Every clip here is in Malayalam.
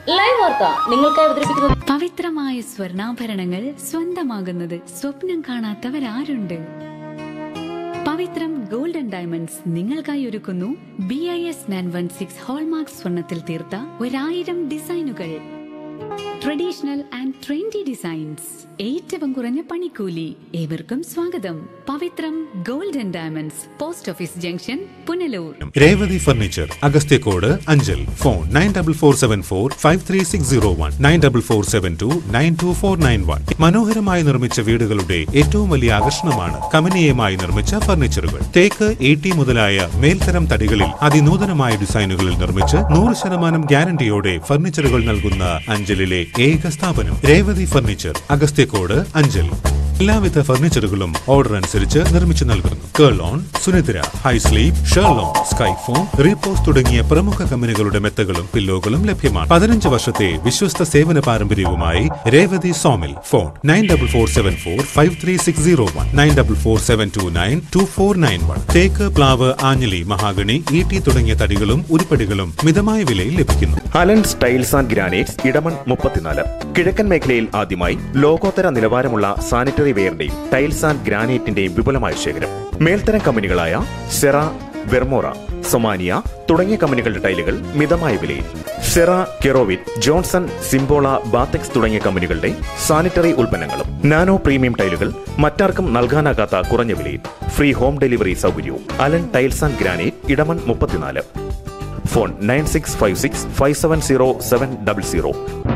ലൈവ് വാർത്ത നിങ്ങൾക്കായി അവതരിപ്പിക്കുന്നത് പവിത്രമായ സ്വർണ്ണാഭരണങ്ങൾ സ്വന്തമാകുന്നത് സ്വപ്നം കാണാത്തവരാരുണ്ട് പവിത്രം ഗോൾഡൻ ഡയമണ്ട്സ് നിങ്ങൾക്കായി ഒരുക്കുന്നു B I S nine one six hallmark സ്വർണത്തിൽ തീർത്ത ഒരായിരം ഡിസൈനുകൾ ട്രഡീഷണൽ ആൻഡ് ട്രെൻഡി ഡിസൈൻസ് ഏറ്റവും കുറഞ്ഞ പണിക്കൂലി ഏവർക്കും സ്വാഗതം Pavithram golden diamonds post office junction Punalur Revathi furniture Agasthyakode Anchal phone nine double four seven four five three six zero one nine double four seven two nine two four nine one മനോഹരമായി നിർമ്മിച്ച വീടുകളുടെ ഏറ്റവും വലിയ ആകർഷണമാണ് കമനീയമായി നിർമ്മിച്ച ഫർണിച്ചറുകൾ തേക്ക് ഈട്ടി മുതലായ മേൽത്തരം തടികളിൽ അതിനൂതനമായ ഡിസൈനുകളിൽ നിർമ്മിച്ച് നൂറ് ശതമാനം ഗ്യാരണ്ടിയോടെ ഫർണിച്ചറുകൾ നൽകുന്ന അഞ്ചലിലെ ഏക സ്ഥാപനം രേവതി ഫർണിച്ചർ അഗസ്ത്യക്കോട് അഞ്ചൽ എല്ലാവിധ ഫർണിച്ചറുകളും ഓർഡർ അനുസരിച്ച് നിർമ്മിച്ചു നൽകുന്നു കേളോൺ സുനിദ്ര ഹൈസ്ലീപ് ഷെർലോൺ സ്കൈഫോൺ റീപോസ് തുടങ്ങിയ പ്രമുഖ കമ്പനികളുടെ മെത്തകളും പില്ലോകളും ലഭ്യമാണ് പതിനഞ്ച് വർഷത്തെ വിശ്വസ്ത സേവന പാരമ്പര്യവുമായി Revathi sawmill phone nine double four seven four five three six zero one nine double four seven two nine two four nine one തേക്ക് പ്ലാവ് ആഞ്ഞലി മഹാഗണി ഈട്ടി തുടങ്ങിയ തടികളും ഉരുപ്പടികളും മിതമായ വിലയിൽ ലഭിക്കുന്നു Allen styles and granites Edamon മുപ്പത്തിനാല് കിഴക്കൻ മേഖലയിൽ ആദ്യമായി ലോകോത്തര നിലവാരമുള്ള സാനിറ്ററി വെയറിന്റെയും ടൈൽസ് ആൻഡ് ഗ്രാനൈറ്റിന്റെയും വിപുലമായ ശേഖരം മേൽത്തരം കമ്പനികളായ സെറ വെർമോറ സൊമാനിയ തുടങ്ങിയ കമ്പനികളുടെ ടൈലുകൾ മിതമായ വിലയിൽ സെറ കെറോവിറ്റ് ജോൺസൺ സിംബോള ബാത്തെക്സ് തുടങ്ങിയ കമ്പനികളുടെ സാനിറ്ററി ഉൽപ്പന്നങ്ങളും നാനോ പ്രീമിയം ടൈലുകൾ മറ്റാർക്കും നൽകാനാകാത്ത കുറഞ്ഞ വിലയിൽ ഫ്രീ ഹോം ഡെലിവറി സൗകര്യവും Allen tiles and granite Edamon മുപ്പത്തിനാല് phone nine six five six five seven zero seven double zero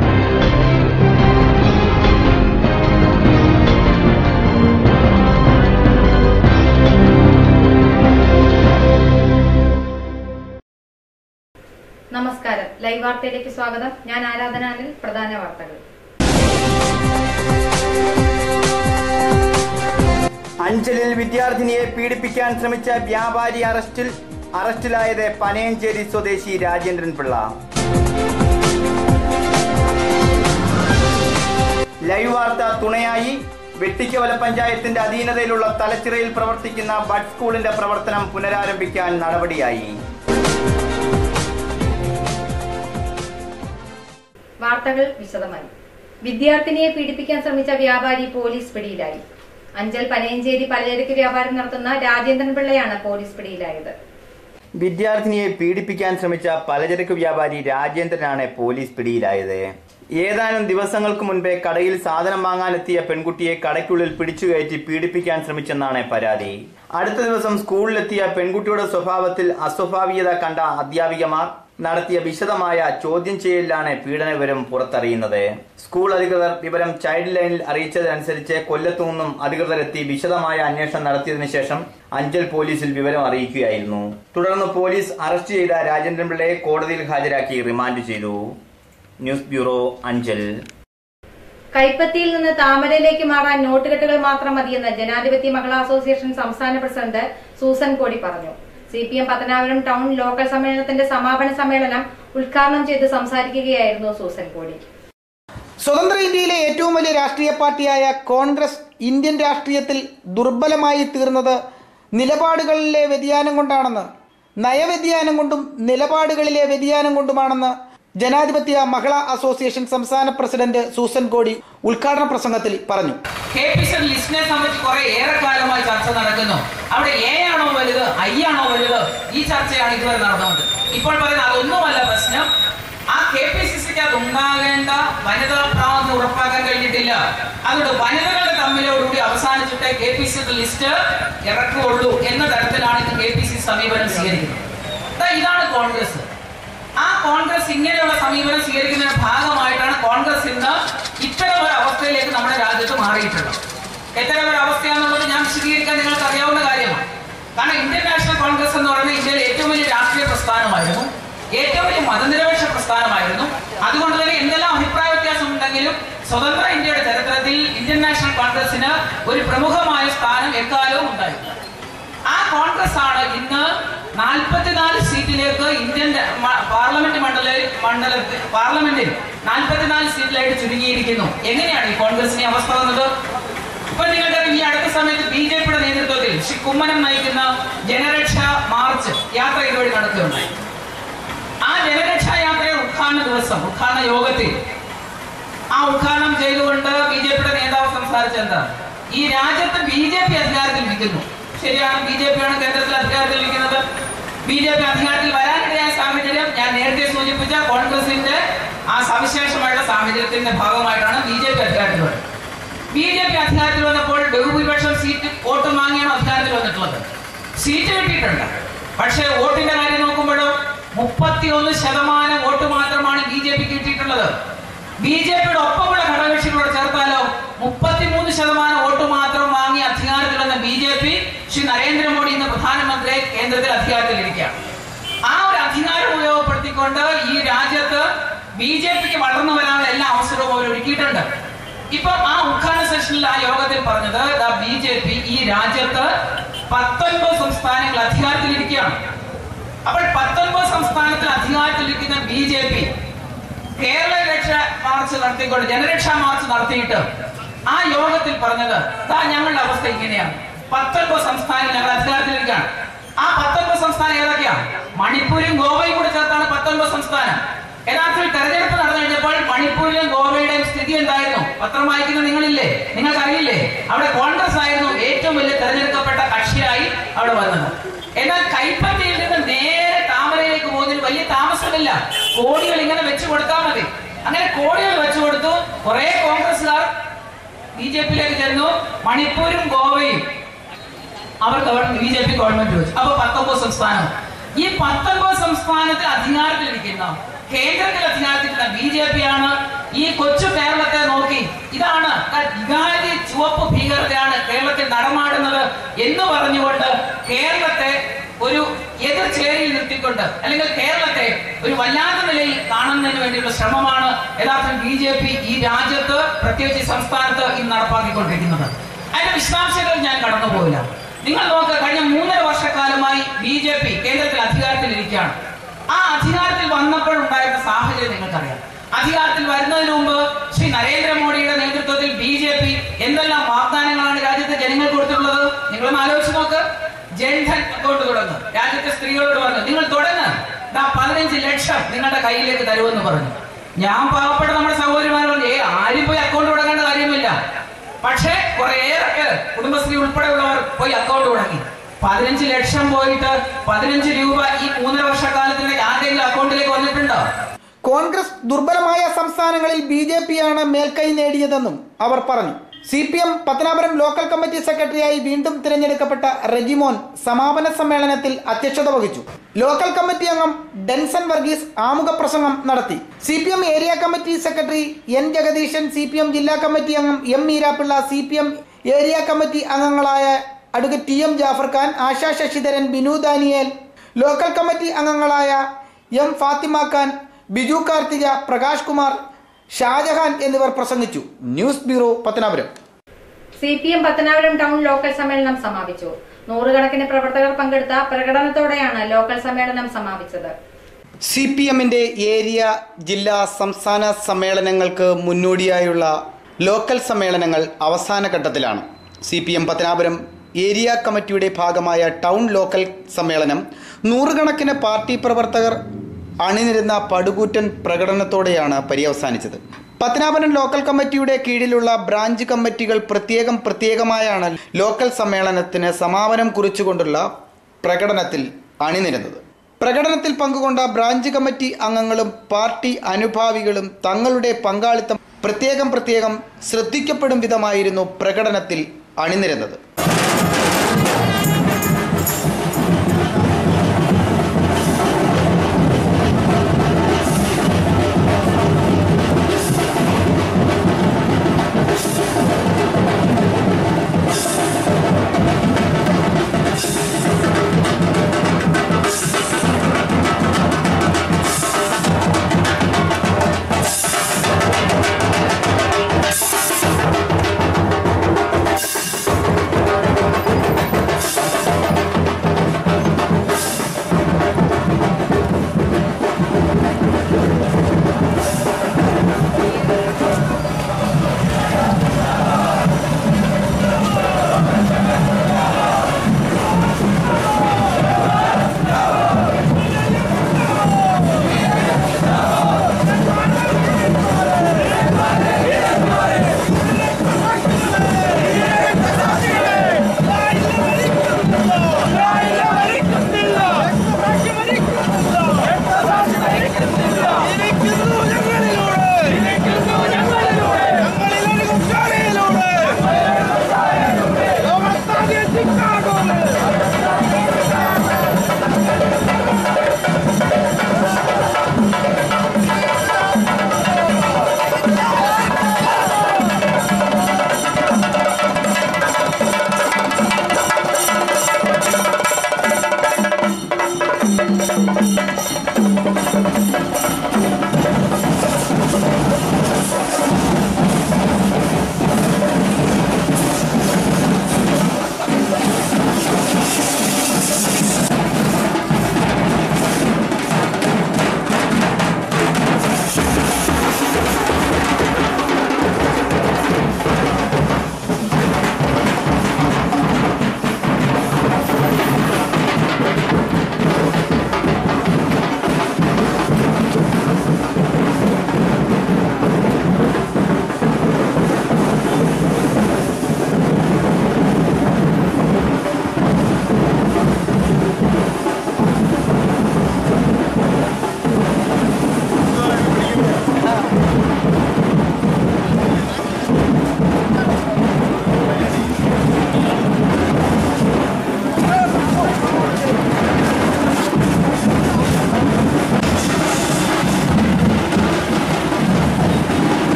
നമസ്കാരം ലൈവ് വാർത്തയിലേക്ക് സ്വാഗതം ഞാൻ ആരാധനാനിൽ പ്രധാന വാർത്തകൾ അഞ്ചലിൽ വിദ്യാർത്ഥിനിയെ പീഡിപ്പിക്കാൻ ശ്രമിച്ച വ്യാപാരി അറസ്റ്റിൽ അറസ്റ്റിലായത് പനയഞ്ചേരി സ്വദേശി രാജേന്ദ്രൻ പിള്ള ലൈവ് വാർത്ത തുണയായി വെട്ടിക്കവല പഞ്ചായത്തിന്റെ അധീനതയിലുള്ള തലച്ചിറയിൽ പ്രവർത്തിക്കുന്ന ബഡ് സ്കൂളിന്റെ പ്രവർത്തനം പുനരാരംഭിക്കാൻ നടപടിയായി വാർത്തകൾ വിശദമായി വിദ്യാർത്ഥിനിയെ പീഡിപ്പിക്കാൻ ശ്രമിച്ച വ്യാപാരി പോലീസ് പിടിയിലായി അഞ്ചൽ പനയഞ്ചേരി പലചരക്ക് വ്യാപാരം നടത്തുന്ന രാജേന്ദ്രൻ പിള്ളയാണ് പോലീസ് പിടിയിലായത് വിദ്യാർത്ഥിനിയെ പീഡിപ്പിക്കാൻ ശ്രമിച്ച പലചരക്ക് വ്യാപാരി രാജേന്ദ്രനാണ് പോലീസ് പിടിയിലായത് ഏതാനും ദിവസങ്ങൾക്ക് മുൻപേ കടയിൽ സാധനം വാങ്ങാനെത്തിയ പെൺകുട്ടിയെ കടയ്ക്കുള്ളിൽ പിടിച്ചുകയറ്റി പീഡിപ്പിക്കാൻ ശ്രമിച്ചെന്നാണ് പരാതി അടുത്ത ദിവസം സ്കൂളിലെത്തിയ പെൺകുട്ടിയുടെ സ്വഭാവത്തിൽ അസ്വാഭാവികത കണ്ട അധ്യാപികമാർ നടത്തിയ വിശദമായ ചോദ്യം ചെയ്യലിലാണ് പീഡന വിവരം പുറത്തറിയുന്നത് സ്കൂൾ അധികൃതർ വിവരം ചൈൽഡ് ലൈനിൽ അറിയിച്ചതനുസരിച്ച് കൊല്ലത്തു നിന്നും അധികൃതരെത്തി വിശദമായ അന്വേഷണം നടത്തിയതിനു ശേഷം അഞ്ചൽ പോലീസിൽ വിവരം അറിയിക്കുകയായിരുന്നു തുടർന്ന് പോലീസ് അറസ്റ്റ് ചെയ്ത രാജേന്ദ്രൻ പിള്ളയെ കോടതിയിൽ ഹാജരാക്കി റിമാൻഡ് ചെയ്തു ന്യൂസ് ബ്യൂറോ അഞ്ചൽ കൈപ്പത്തിയിൽ നിന്ന് താമരയിലേക്ക് മാറാൻ നോട്ടുകെട്ടുകൾ മാത്രം മതിയെന്ന് ജനാധിപത്യ മഹിളാ അസോസിയേഷൻ സംസ്ഥാന പ്രസിഡന്റ് സൂസൻ കോടി പറഞ്ഞു C P M Pathanapuram town local സമ്മേളനത്തിന്റെ സമാപന സമ്മേളനം ഉദ്ഘാടനം ചെയ്ത് സംസാരിക്കുകയായിരുന്നു സൂസൻ കോടി സ്വതന്ത്ര ഇന്ത്യയിലെ ഏറ്റവും വലിയ രാഷ്ട്രീയ പാർട്ടിയായ കോൺഗ്രസ് ഇന്ത്യൻ രാഷ്ട്രീയത്തിൽ ദുർബലമായി തീർന്നത് നിലപാടുകളിലെ വ്യതിയാനം കൊണ്ടാണെന്ന് നയവ്യതിയാനം കൊണ്ടും നിലപാടുകളിലെ വ്യതിയാനം കൊണ്ടുമാണെന്ന് ജനാധിപത്യ മഹിളാ അസോസിയേഷൻ സംസ്ഥാന പ്രസിഡന്റ് സൂസൻ കോടി ഉദ്ഘാടന പ്രസംഗത്തിൽ പറഞ്ഞു കെ പി സി ലിസ്റ്റിനെ സംബന്ധിച്ച് കുറെ ഏറെക്കാലമായി ചർച്ച നടക്കുന്നു അവിടെ എ ആണോ വലുത് ഐ ആണോ വലുത് ഈ ചർച്ചയാണ് ഇതുവരെ നടന്നത് ഇപ്പോൾ പറയുന്നത് അതൊന്നുമല്ല പ്രശ്നം ആ കെ പി സി സിക്ക് അത് ഉണ്ടാകേണ്ട വനിതാ പ്രാതിനിധ്യം ഉറപ്പാക്കാൻ കഴിഞ്ഞിട്ടില്ല അതുകൊണ്ട് വനിതകളുടെ തമ്മിലോടുകൂടി അവസാനിച്ചിട്ട് കെ പി സി ലിസ്റ്റ് ഇറക്കുകയുള്ളൂ എന്ന തരത്തിലാണ് ഇന്ന് കെ പി സി സമീപനം സ്വീകരിക്കുന്നത് ദാ ഇതാണ് കോൺഗ്രസ് ആ കോൺഗ്രസ് ഇങ്ങനെയുള്ള സമീപനം സ്വീകരിക്കുന്നതിന്റെ ഭാഗമായിട്ടാണ് കോൺഗ്രസ് ഇന്ന് ഇത്തരം ഒരു അവസ്ഥയിലേക്ക് നമ്മുടെ രാജ്യത്ത് മാറിയിട്ടുള്ളത് എത്തരം ഒരു അവസ്ഥയാണെന്നുള്ളത് ഞാൻ വിശദീകരിക്കാൻ നിങ്ങൾക്ക് അറിയാവുന്ന കാര്യമാണ് കാരണം ഇന്ത്യൻ നാഷണൽ കോൺഗ്രസ് എന്ന് പറയുന്നത് ഇന്ത്യയിലെ ഏറ്റവും വലിയ രാഷ്ട്രീയ പ്രസ്ഥാനമായിരുന്നു ഏറ്റവും വലിയ മതനിരപേക്ഷ പ്രസ്ഥാനമായിരുന്നു അതുകൊണ്ട് തന്നെ എന്തെല്ലാം അഭിപ്രായ വ്യത്യാസം ഉണ്ടെങ്കിലും സ്വതന്ത്ര ഇന്ത്യയുടെ ചരിത്രത്തിൽ ഇന്ത്യൻ നാഷണൽ കോൺഗ്രസിന് ഒരു പ്രമുഖമായ സ്ഥാനം എക്കാലവും ഉണ്ടായിരുന്നു ആ കോൺഗ്രസ് ആണ് ഇന്ന് നാൽപ്പത്തിനാല് സീറ്റിലേക്ക് ഇന്ത്യൻ മ- പാർലമെന്റ് മണ്ഡല മണ്ഡല പാർലമെന്റിൽ നാൽപ്പത്തിനാല് സീറ്റിലായിട്ട് ചുരുങ്ങിയിരിക്കുന്നു എങ്ങനെയാണ് ഈ കോൺഗ്രസിന്റെ അവസ്ഥ വന്നത് ഇപ്പൊ നിങ്ങൾക്കറിയാം ഈ അടുത്ത സമയത്ത് ബി ജെ പിയുടെ നേതൃത്വത്തിൽ ശ്രീ കുമ്മനം നയിക്കുന്ന ജനരക്ഷ മാർച്ച് യാത്ര ഇതുവഴി നടക്കുകയുണ്ടായി ആ ജനരക്ഷാ യാത്രയുടെ ഉദ്ഘാടന ദിവസം ഉദ്ഘാടന യോഗത്തിൽ ആ ഉദ്ഘാടനം ചെയ്തുകൊണ്ട് ബി ജെ പിയുടെ നേതാവ് സംസാരിച്ചത് എന്താ ഈ രാജ്യത്ത് ബി ജെ പി അധികാരത്തിൽ ഇരിക്കുന്നു ശരിയാണ് ബി ജെ പി ആണ് കേന്ദ്രത്തിൽ അധികാരത്തിൽ ഇരിക്കുന്നത് ബി ജെ പി അധികാരത്തിൽ വരാനിടയായ സാഹചര്യം ഞാൻ നേരത്തെ സൂചിപ്പിച്ച കോൺഗ്രസിന്റെ ആ സവിശേഷമായുള്ള സാഹചര്യത്തിന്റെ ഭാഗമായിട്ടാണ് ബി ജെ പി അധികാരത്തിൽ വരുന്നത് ബി ജെ പി അധികാരത്തിൽ വന്നപ്പോൾ ബഹുഭൂരിപക്ഷം സീറ്റ് വോട്ട് വാങ്ങിയാണ് അധികാരത്തിൽ വന്നിട്ടുള്ളത് സീറ്റ് കിട്ടിയിട്ടുണ്ട് പക്ഷേ വോട്ടിന്റെ കാര്യം നോക്കുമ്പോഴോ മുപ്പത്തിയൊന്ന് ശതമാനം വോട്ട് മാത്രമാണ് ബി ജെ പിക്ക് കിട്ടിയിട്ടുള്ളത് ബി ജെ പിയുടെ ഒപ്പമുള്ള ഘടകകക്ഷികളോട് ചേർത്താലോ മുപ്പത്തിമൂന്ന് ശതമാനം വോട്ട് മാത്രം വാങ്ങി അധികാരത്തിൽ വന്ന B J P Shri Narendra Modi ഇന്ന് പ്രധാനമന്ത്രി കേന്ദ്രത്തിൽ അധികാരത്തിൽ ഇരിക്കുകയാണ് ആ ഒരു അധികാരം ഉപയോഗപ്പെടുത്തിക്കൊണ്ട് ഈ രാജ്യത്ത് ബി ജെ പിക്ക് വളർന്നു വരാനുള്ള എല്ലാ അവസരവും അവർ ഒരുക്കിയിട്ടുണ്ട് ഇപ്പൊ ആ ഉദ്ഘാടന സെഷനിൽ ആ യോഗത്തിൽ പറഞ്ഞത് ബി ജെ പി ഈ രാജ്യത്ത് പത്തൊൻപത് സംസ്ഥാനങ്ങൾ അധികാരത്തിലിരിക്കുകയാണ് അപ്പോൾ പത്തൊൻപത് സംസ്ഥാനത്തിൽ അധികാരത്തിലിരിക്കുന്ന B J P Kerala Raksha march നടത്തിക്കൊണ്ട് ജനരക്ഷാ മാർച്ച് നടത്തിയിട്ട് ആ യോഗത്തിൽ പറഞ്ഞത് ദാ ഞങ്ങളുടെ അവസ്ഥ ഇങ്ങനെയാണ് പത്തൊൻപത് സംസ്ഥാനങ്ങൾ ഞങ്ങൾ അധികാരത്തിലിരിക്കുകയാണ് ആ പത്തൊൻപത് സംസ്ഥാനം ഏതൊക്കെയാണ് മണിപ്പൂരും ഗോവയും കൂടി ചേർത്താണ് പത്തൊൻപത് സംസ്ഥാനം യഥാർത്ഥത്തിൽ തെരഞ്ഞെടുപ്പ് നടന്നു കഴിഞ്ഞപ്പോൾ മണിപ്പൂരിലും ഗോവയുടെയും സ്ഥിതി എന്തായിരുന്നു പത്രം വായിക്കുന്ന നിങ്ങളില്ലേ നിങ്ങൾക്കറിയില്ലേ അവിടെ കോൺഗ്രസ് ആയിരുന്നു ഏറ്റവും വലിയ തെരഞ്ഞെടുക്കപ്പെട്ട കക്ഷിയായി അവിടെ വന്നത് എന്നാൽ കൈപ്പറ്റിയിൽ നിന്ന് നേരെ താമരയിലേക്ക് പോകുന്നതിന് വലിയ താമസമില്ല കോടികൾ ഇങ്ങനെ വെച്ചു കൊടുത്താൽ മതി അങ്ങനെ കോടികൾ വെച്ചു കൊടുത്തു കുറെ കോൺഗ്രസ്സുകാർ ബി ജെ പിയിലേക്ക് ചെന്നു മണിപ്പൂരും ഗോവയും അവർ ബി ജെ പി ഗവൺമെന്റ് വെച്ചു അപ്പൊ പത്തൊമ്പത് സംസ്ഥാനം ഈ പത്തൊമ്പത് സംസ്ഥാനത്തിൽ അധികാരത്തിലിരിക്കുന്ന കേന്ദ്രത്തിൽ അധികാരത്തിലിരിക്കുന്ന ബി ജെ പി ആണ് ഈ കൊച്ചു കേരളത്തെ നോക്കി ഇതാണ് ഇതാരി ചുവപ്പ് ഭീകരതയാണ് കേരളത്തിൽ നടമാടുന്നത് എന്ന് പറഞ്ഞുകൊണ്ട് കേരളത്തെ ഒരു എതിർ ചേരിയിൽ നിർത്തിക്കൊണ്ട് അല്ലെങ്കിൽ കേരളത്തെ ഒരു വല്ലാത്ത നിലയിൽ കാണുന്നതിന് വേണ്ടിയുള്ള ശ്രമമാണ് യഥാർത്ഥത്തിൽ ബി ജെ പി ഈ രാജ്യത്ത് പ്രത്യേകിച്ച് ഈ സംസ്ഥാനത്ത് ഇന്ന് നടപ്പാക്കിക്കൊണ്ടിരിക്കുന്നത് അതിന്റെ വിശദാംശങ്ങൾ ഞാൻ കടന്നു പോയില്ല നിങ്ങൾ നോക്ക് കഴിഞ്ഞ മൂന്നര വർഷക്കാലമായി ബി ജെ പി കേന്ദ്രത്തിൽ അധികാരത്തിലിരിക്കുകയാണ് ആ അധികാരത്തിൽ വന്നപ്പോഴുണ്ടായിരുന്ന സാഹചര്യം നിങ്ങൾക്കറിയാം അധികാരത്തിൽ വരുന്നതിന് മുമ്പ് ശ്രീ നരേന്ദ്രമോദിയുടെ നേതൃത്വത്തിൽ ബി ജെ പി എന്തെല്ലാം വാഗ്ദാനങ്ങളാണ് രാജ്യത്തെ ജനങ്ങൾക്ക് കൊടുത്തിട്ടുള്ളത് നിങ്ങളൊന്ന് ആലോചിച്ച് നോക്ക് ജൻധൻ അക്കൗണ്ട് തുടങ്ങും രാജ്യത്തെ സ്ത്രീകളോട് പറഞ്ഞു നിങ്ങൾ തുടങ്ങ് ദാ പതിനഞ്ച് ലക്ഷം നിങ്ങളുടെ കയ്യിലേക്ക് തരുമെന്ന് പറഞ്ഞു ഞാൻ പാവപ്പെട്ട നമ്മുടെ സഹോദരിമാർ പറഞ്ഞു ഏ ആരും പോയി അക്കൗണ്ട് തുടങ്ങേണ്ട കാര്യമില്ല പക്ഷേ കുറേയേറെ പേർ കുടുംബശ്രീ ഉൾപ്പെടെയുള്ളവർ പോയി അക്കൗണ്ട് തുടങ്ങി പതിനഞ്ച് ലക്ഷം പോയിട്ട് പതിനഞ്ച് രൂപ ഈ മൂന്നര വർഷക്കാലത്തിനിടെ ആരുടെയെങ്കിലും അക്കൗണ്ടിലേക്ക് വന്നിട്ടുണ്ടോ കോൺഗ്രസ് ദുർബലമായ സംസ്ഥാനങ്ങളിൽ ബി ജെ പിയാണ് മേൽക്കൈ നേടിയതെന്നും അവർ പറഞ്ഞു C P M Pathanapuram local committee സെക്രട്ടറിയായി വീണ്ടും തിരഞ്ഞെടുക്കപ്പെട്ട റെജിമോൻ സമാപന സമ്മേളനത്തിൽ അധ്യക്ഷത വഹിച്ചു ലോക്കൽ കമ്മിറ്റി അംഗം ഡെൻസൺ വർഗീസ് ആമുഖ പ്രസംഗം നടത്തി C P M area committee secretary N Jagadeeshan C P M ജില്ലാ കമ്മിറ്റി അംഗം M Meera Pillai C P M area committee അംഗങ്ങളായ advocate T M Jafar Khan Asha Sasidharan Binu Daniel local committee അംഗങ്ങളായ എം ഫാത്തിമ ഖാൻ ബിജു കാർത്തിക പ്രകാശ് കുമാർ ഷാജഹാൻ എന്നിവർ പ്രസംഗിച്ചു news bureau Pathanapuram C P M Pathanapuram town local സമ്മേളനം സമാപിച്ചു നൂറുകണക്കിന് പ്രവർത്തകർ പങ്കെടുത്ത പ്രകടനത്തോടെയാണ് ലോക്കൽ സമ്മേളനം സമാപിച്ചത് സി പി എമ്മിൻ്റെ ഏരിയ ജില്ലാ സംസ്ഥാന സമ്മേളനങ്ങൾക്ക് മുന്നോടിയായുള്ള ലോക്കൽ സമ്മേളനങ്ങൾ അവസാന ഘട്ടത്തിലാണ് C P M Pathanapuram area കമ്മിറ്റിയുടെ ഭാഗമായ ടൗൺ ലോക്കൽ സമ്മേളനം നൂറുകണക്കിന് പാർട്ടി പ്രവർത്തകർ അണിനിരുന്ന പടുകൂറ്റൻ പ്രകടനത്തോടെയാണ് പര്യവസാനിച്ചത് പത്തനാപുരം ലോക്കൽ കമ്മിറ്റിയുടെ കീഴിലുള്ള ബ്രാഞ്ച് കമ്മിറ്റികൾ പ്രത്യേകം പ്രത്യേകമായാണ് ലോക്കൽ സമ്മേളനത്തിന് സമാപനം കുറിച്ചുകൊണ്ടുള്ള പ്രകടനത്തിൽ അണിനിരുന്നത് പ്രകടനത്തിൽ പങ്കുകൊണ്ട ബ്രാഞ്ച് കമ്മിറ്റി അംഗങ്ങളും പാർട്ടി അനുഭാവികളും തങ്ങളുടെ പങ്കാളിത്തം പ്രത്യേകം പ്രത്യേകം ശ്രദ്ധിക്കപ്പെടും വിധമായിരുന്നു പ്രകടനത്തിൽ അണിനിരുന്നത്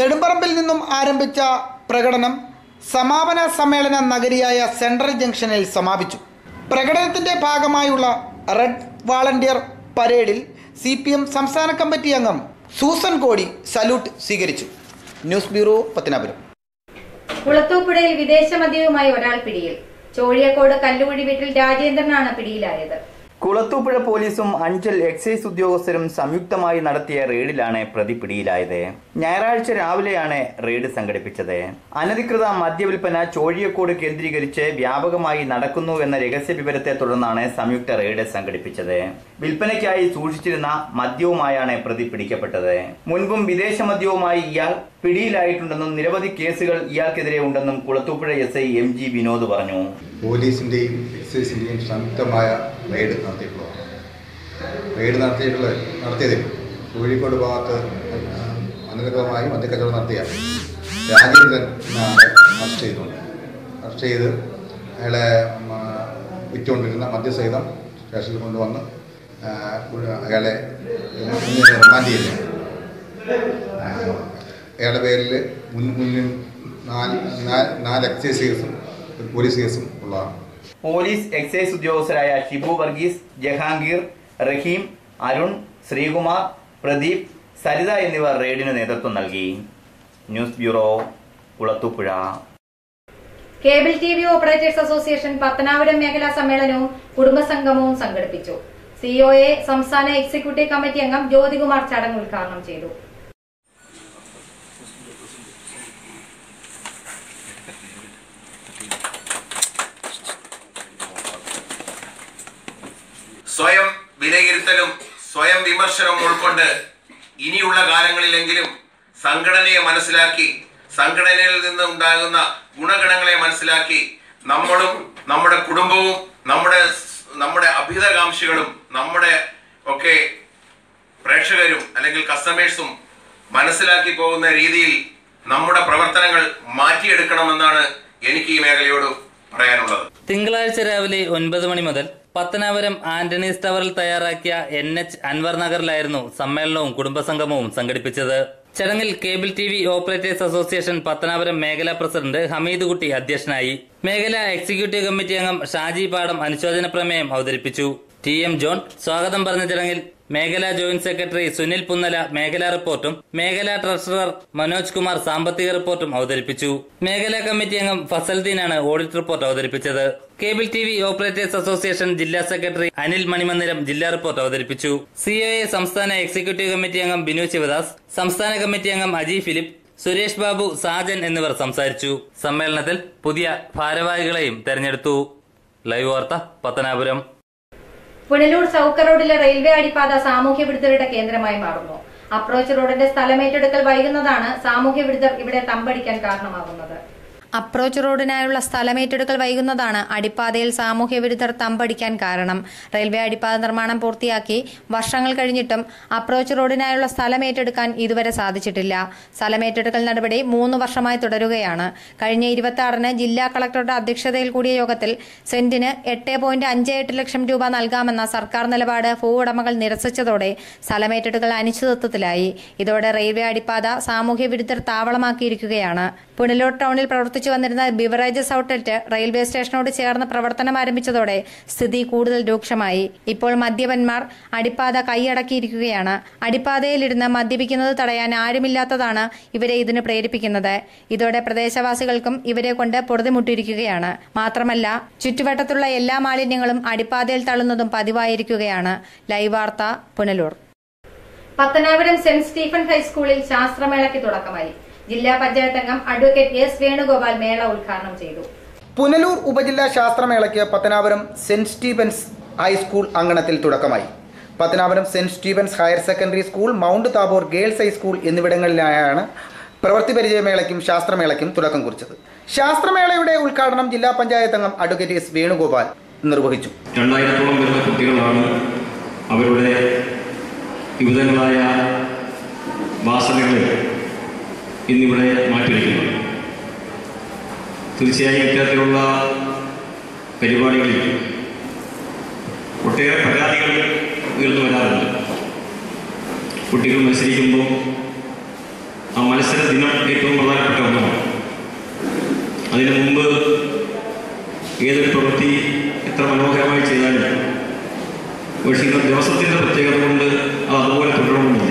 നെടുമ്പറമ്പിൽ നിന്നും ആരംഭിച്ച പ്രകടനം സമാപന സമ്മേളന നഗരിയായ സെൻട്രൽ ജംഗ്ഷനിൽ സമാപിച്ചു പ്രകടനത്തിന്റെ ഭാഗമായുള്ള റെഡ് വാളണ്ടിയർ പരേഡിൽ സി പി എം സംസ്ഥാന കമ്മിറ്റി അംഗം സൂസൻ കോടി സല്യൂട്ട് സ്വീകരിച്ചു ന്യൂസ് ബ്യൂറോ പത്തനാപുരം കുളത്തൂപ്പുഴയിൽ വിദേശ മദ്യവുമായി ഒരാൾ പിടിയിൽ ചോഴിയക്കോട് കല്ലുകുഴി വീട്ടിൽ രാജേന്ദ്രനാണ് പിടിയിലായത് കുളത്തൂപ്പുഴ പോലീസും അഞ്ചൽ എക്സൈസ് ഉദ്യോഗസ്ഥരും സംയുക്തമായി നടത്തിയ റെയ്ഡിലാണ് പ്രതി പിടിയിലായത് ഞായറാഴ്ച രാവിലെയാണ് റെയ്ഡ് സംഘടിപ്പിച്ചത് അനധികൃത മദ്യവിൽപ്പന ചോഴിയക്കോട് കേന്ദ്രീകരിച്ച് വ്യാപകമായി നടക്കുന്നു എന്ന രഹസ്യ വിവരത്തെ തുടർന്നാണ് സംയുക്ത റെയ്ഡ് സംഘടിപ്പിച്ചത് വിൽപ്പനയ്ക്കായി സൂക്ഷിച്ചിരുന്ന മദ്യവുമായാണ് പ്രതി പിടിക്കപ്പെട്ടത് മുൻപും വിദേശ മദ്യവുമായി ഇയാൾ പിടിയിലായിട്ടുണ്ടെന്നും നിരവധി കേസുകൾ ഇയാൾക്കെതിരെ ഉണ്ടെന്നും Kulathupuzha S I M G Vinod പറഞ്ഞു പോലീസിൻ്റെയും എക്സൈസിൻ്റെയും സംയുക്തമായ റെയ്ഡ് നടത്തിയിട്ടുള്ളതാണ് റെയ്ഡ് നടത്തിയിട്ടുള്ള നടത്തിയതിൽ കോഴിക്കോട് ഭാഗത്ത് അനധികൃതമായി മദ്യക്കച്ചവടം നടത്തിയ രാജേന്ദ്രൻ എന്ന ആളെ അറസ്റ്റ് ചെയ്തിട്ടുണ്ട് അറസ്റ്റ് ചെയ്ത് അയാളെ ഉം, ആ, വിറ്റുകൊണ്ടിരുന്ന മദ്യസഹിതം സ്റ്റേഷനിൽ കൊണ്ടുവന്ന് ആ, അയാളെ റിമാൻഡ് ചെയ്യുന്നു ആ, അയാളുടെ പേരിൽ മുൻ മുന്നിൽ നാല് നാല് നാല് എക്സൈസ് കേസും ഒരു പോലീസ് കേസും ഉള്ളതാണ് പോലീസ് എക്സൈസ് ഉദ്യോഗസ്ഥരായ ഷിബു വർഗീസ് ജഹാംഗീർ റഹീം അരുൺ ശ്രീകുമാർ പ്രദീപ് സരിത എന്നിവർ റെയ്ഡിന് നേതൃത്വം നൽകി news bureau Kulathupuzha cable T V operators association Pathanapuram മേഖലാ സമ്മേളനവും കുടുംബസംഗമവും സംഘടിപ്പിച്ചു സിഒഎ സംസ്ഥാന എക്സിക്യൂട്ടീവ് കമ്മിറ്റി അംഗം ജ്യോതികുമാർ ചടങ്ങ് ഉദ്ഘാടനം ചെയ്തു സ്വയം വിലയിരുത്തലും സ്വയം വിമർശനവും ഉൾക്കൊണ്ട് ഇനിയുള്ള കാലങ്ങളിലെങ്കിലും സംഘടനയെ മനസ്സിലാക്കി സംഘടനയിൽ നിന്ന് ഉണ്ടാകുന്ന ഗുണഗണങ്ങളെ മനസ്സിലാക്കി നമ്മളും നമ്മുടെ കുടുംബവും നമ്മുടെ നമ്മുടെ അഭ്യുതകാംക്ഷികളും നമ്മുടെ ഒക്കെ പ്രേക്ഷകരും അല്ലെങ്കിൽ കസ്റ്റമേഴ്സും മനസ്സിലാക്കി പോകുന്ന രീതിയിൽ നമ്മുടെ പ്രവർത്തനങ്ങൾ മാറ്റിയെടുക്കണമെന്നാണ് എനിക്ക് ഈ മേഖലയോട് പറയാനുള്ളത് തിങ്കളാഴ്ച രാവിലെ ഒൻപത് മണി മുതൽ പത്തനാപുരം ആന്റണീസ് ടവറിൽ തയ്യാറാക്കിയ എൻ എച്ച് അൻവർ നഗറിലായിരുന്നു സമ്മേളനവും കുടുംബസംഗമവും സംഘടിപ്പിച്ചത് ചടങ്ങിൽ cable T V operators association Pathanapuram മേഖലാ പ്രസിഡന്റ് ഹമീദ് കുട്ടി അധ്യക്ഷനായി മേഖലാ എക്സിക്യൂട്ടീവ് കമ്മിറ്റി അംഗം ഷാജി പാടം അനുശോചന പ്രമേയം അവതരിപ്പിച്ചു ടി എം ജോൺ സ്വാഗതം പറഞ്ഞ ചടങ്ങിൽ മേഖലാ ജോയിന്റ് സെക്രട്ടറി സുനിൽ പുന്നല മേഖലാ റിപ്പോർട്ടും മേഖലാ ട്രഷറർ മനോജ് കുമാർ സാമ്പത്തിക റിപ്പോർട്ടും അവതരിപ്പിച്ചു മേഖലാ കമ്മിറ്റി അംഗം ഫസൽദീനാണ് ഓഡിറ്റ് റിപ്പോർട്ട് അവതരിപ്പിച്ചത് cable T V operators association ജില്ലാ സെക്രട്ടറി അനിൽ മണിമന്ദിരം ജില്ലാ റിപ്പോർട്ട് അവതരിപ്പിച്ചു സിഒഎ സംസ്ഥാന എക്സിക്യൂട്ടീവ് കമ്മിറ്റി അംഗം ബിനു ശിവദാസ് സംസ്ഥാന കമ്മിറ്റി അംഗം അജി ഫിലിപ്പ് സുരേഷ് ബാബു സാജൻ എന്നിവർ സംസാരിച്ചു സമ്മേളനത്തിൽ പുതിയ ഭാരവാഹികളെയും തെരഞ്ഞെടുത്തു ലൈവ് വാർത്ത പത്തനാപുരം പുനലൂർ ചൌക്ക റോഡിലെ റെയിൽവേ അടിപ്പാത സാമൂഹ്യ വിരുദ്ധരുടെ കേന്ദ്രമായി മാറുന്നു അപ്രോച്ച് റോഡിന്റെ സ്ഥലമേറ്റെടുക്കൽ വൈകുന്നതാണ് സാമൂഹ്യ വിരുദ്ധർ ഇവിടെ തമ്പടിക്കാൻ കാരണമാകുന്നത് അപ്രോച്ച് റോഡിനായുള്ള സ്ഥലമേറ്റെടുക്കൽ വൈകുന്നതാണ് അടിപ്പാതയിൽ സാമൂഹ്യ വിരുദ്ധർ തമ്പടിക്കാൻ കാരണം റെയിൽവേ അടിപ്പാത നിർമ്മാണം പൂർത്തിയാക്കി വർഷങ്ങൾ കഴിഞ്ഞിട്ടും അപ്രോച്ച് റോഡിനായുള്ള സ്ഥലമേറ്റെടുക്കാൻ ഇതുവരെ സാധിച്ചിട്ടില്ല സ്ഥലമേറ്റെടുക്കൽ നടപടി മൂന്ന് വർഷമായി തുടരുകയാണ് കഴിഞ്ഞ ഇരുപത്തി ആറിന് ജില്ലാ കളക്ടറുടെ അധ്യക്ഷതയിൽ കൂടിയ യോഗത്തിൽ സെന്റിന് എട്ട് പോയിന്റ് അഞ്ച് എട്ട് ലക്ഷം രൂപ നൽകാമെന്ന സർക്കാർ നിലപാട് ഭൂവുടമകൾ നിരസിച്ചതോടെ സ്ഥലമേറ്റെടുക്കൽ അനിശ്ചിതത്വത്തിലായി ഇതോടെ റെയിൽവേ അടിപ്പാത സാമൂഹ്യ വിരുദ്ധർ താവളമാക്കിയിരിക്കുകയാണ് പുനലൂർ ടൗണിൽ പ്രവർത്തിച്ചു വന്നിരുന്ന ബിവറേജസ് ഔട്ട്ലെറ്റ് റെയിൽവേ സ്റ്റേഷനോട് ചേർന്ന് പ്രവർത്തനം ആരംഭിച്ചതോടെ സ്ഥിതി കൂടുതൽ രൂക്ഷമായി ഇപ്പോൾ മദ്യപന്മാർ അടിപ്പാത കൈയടക്കിയിരിക്കുകയാണ് അടിപ്പാതയിലിരുന്ന് മദ്യപിക്കുന്നത് തടയാൻ ആരുമില്ലാത്തതാണ് ഇവരെ ഇതിന് പ്രേരിപ്പിക്കുന്നത് ഇതോടെ പ്രദേശവാസികൾക്കും ഇവരെ കൊണ്ട് പൊറുതിമുട്ടിയിരിക്കുകയാണ് മാത്രമല്ല ചുറ്റുവട്ടത്തുള്ള എല്ലാ മാലിന്യങ്ങളും അടിപ്പാതയിൽ തള്ളുന്നതും പതിവായിരിക്കുകയാണ് ലൈവ് വാർത്ത പുനലൂർ പത്തനാപുരം സെന്റ് സ്റ്റീഫൻ ഹൈസ്കൂളിൽ ശാസ്ത്രമേളയ്ക്ക് തുടക്കമായി ജില്ലാ പഞ്ചായത്ത് അംഗം അഡ്വക്കേറ്റ് എസ് വേണുഗോപാൽ മേള ഉദ്ഘാടനം ചെയ്തു പുനലൂർ ഉപജില്ലാ ശാസ്ത്രമേളയ്ക്ക് പത്തനാപുരം സെന്റ് സ്റ്റീഫൻസ് ഹൈസ്കൂൾ അങ്കണത്തിൽ തുടക്കമായി Pathanapuram Saint Stephen's higher secondary school Mount Tabor girls high school എന്നിവിടങ്ങളിലായാണ് പ്രവൃത്തി പരിചയമേളയ്ക്കും ശാസ്ത്രമേളയ്ക്കും തുടക്കം കുറിച്ചത് ശാസ്ത്രമേളയുടെ ഉദ്ഘാടനം ജില്ലാ പഞ്ചായത്ത് അംഗം അഡ്വക്കേറ്റ് എസ് വേണുഗോപാൽ നിർവഹിച്ചു രണ്ടായിരത്തോളം വരുന്ന കുട്ടികളാണ് അവരുടെ വിവിധങ്ങളായ വാസനകൾ ഇന്നിവിടെ മാറ്റിവെക്കുന്നത് തീർച്ചയായും ഇത്തരത്തിലുള്ള പരിപാടികളിൽ ഒട്ടേറെ പരാതികൾ ഉയർന്നു വരാറുണ്ട് കുട്ടികൾ മത്സരിക്കുമ്പോൾ ആ മത്സര ദിനം ഏറ്റവും പ്രധാനപ്പെട്ട ഒന്നാണ് അതിനു മുമ്പ് ഏതൊരു പ്രവൃത്തി എത്ര മനോഹരമായി ചെയ്താലും പക്ഷേ ഇന്നത്തെ ദിവസത്തിൻ്റെ പ്രത്യേകത കൊണ്ട് അത് അതുപോലെ തുടരണമെന്നില്ല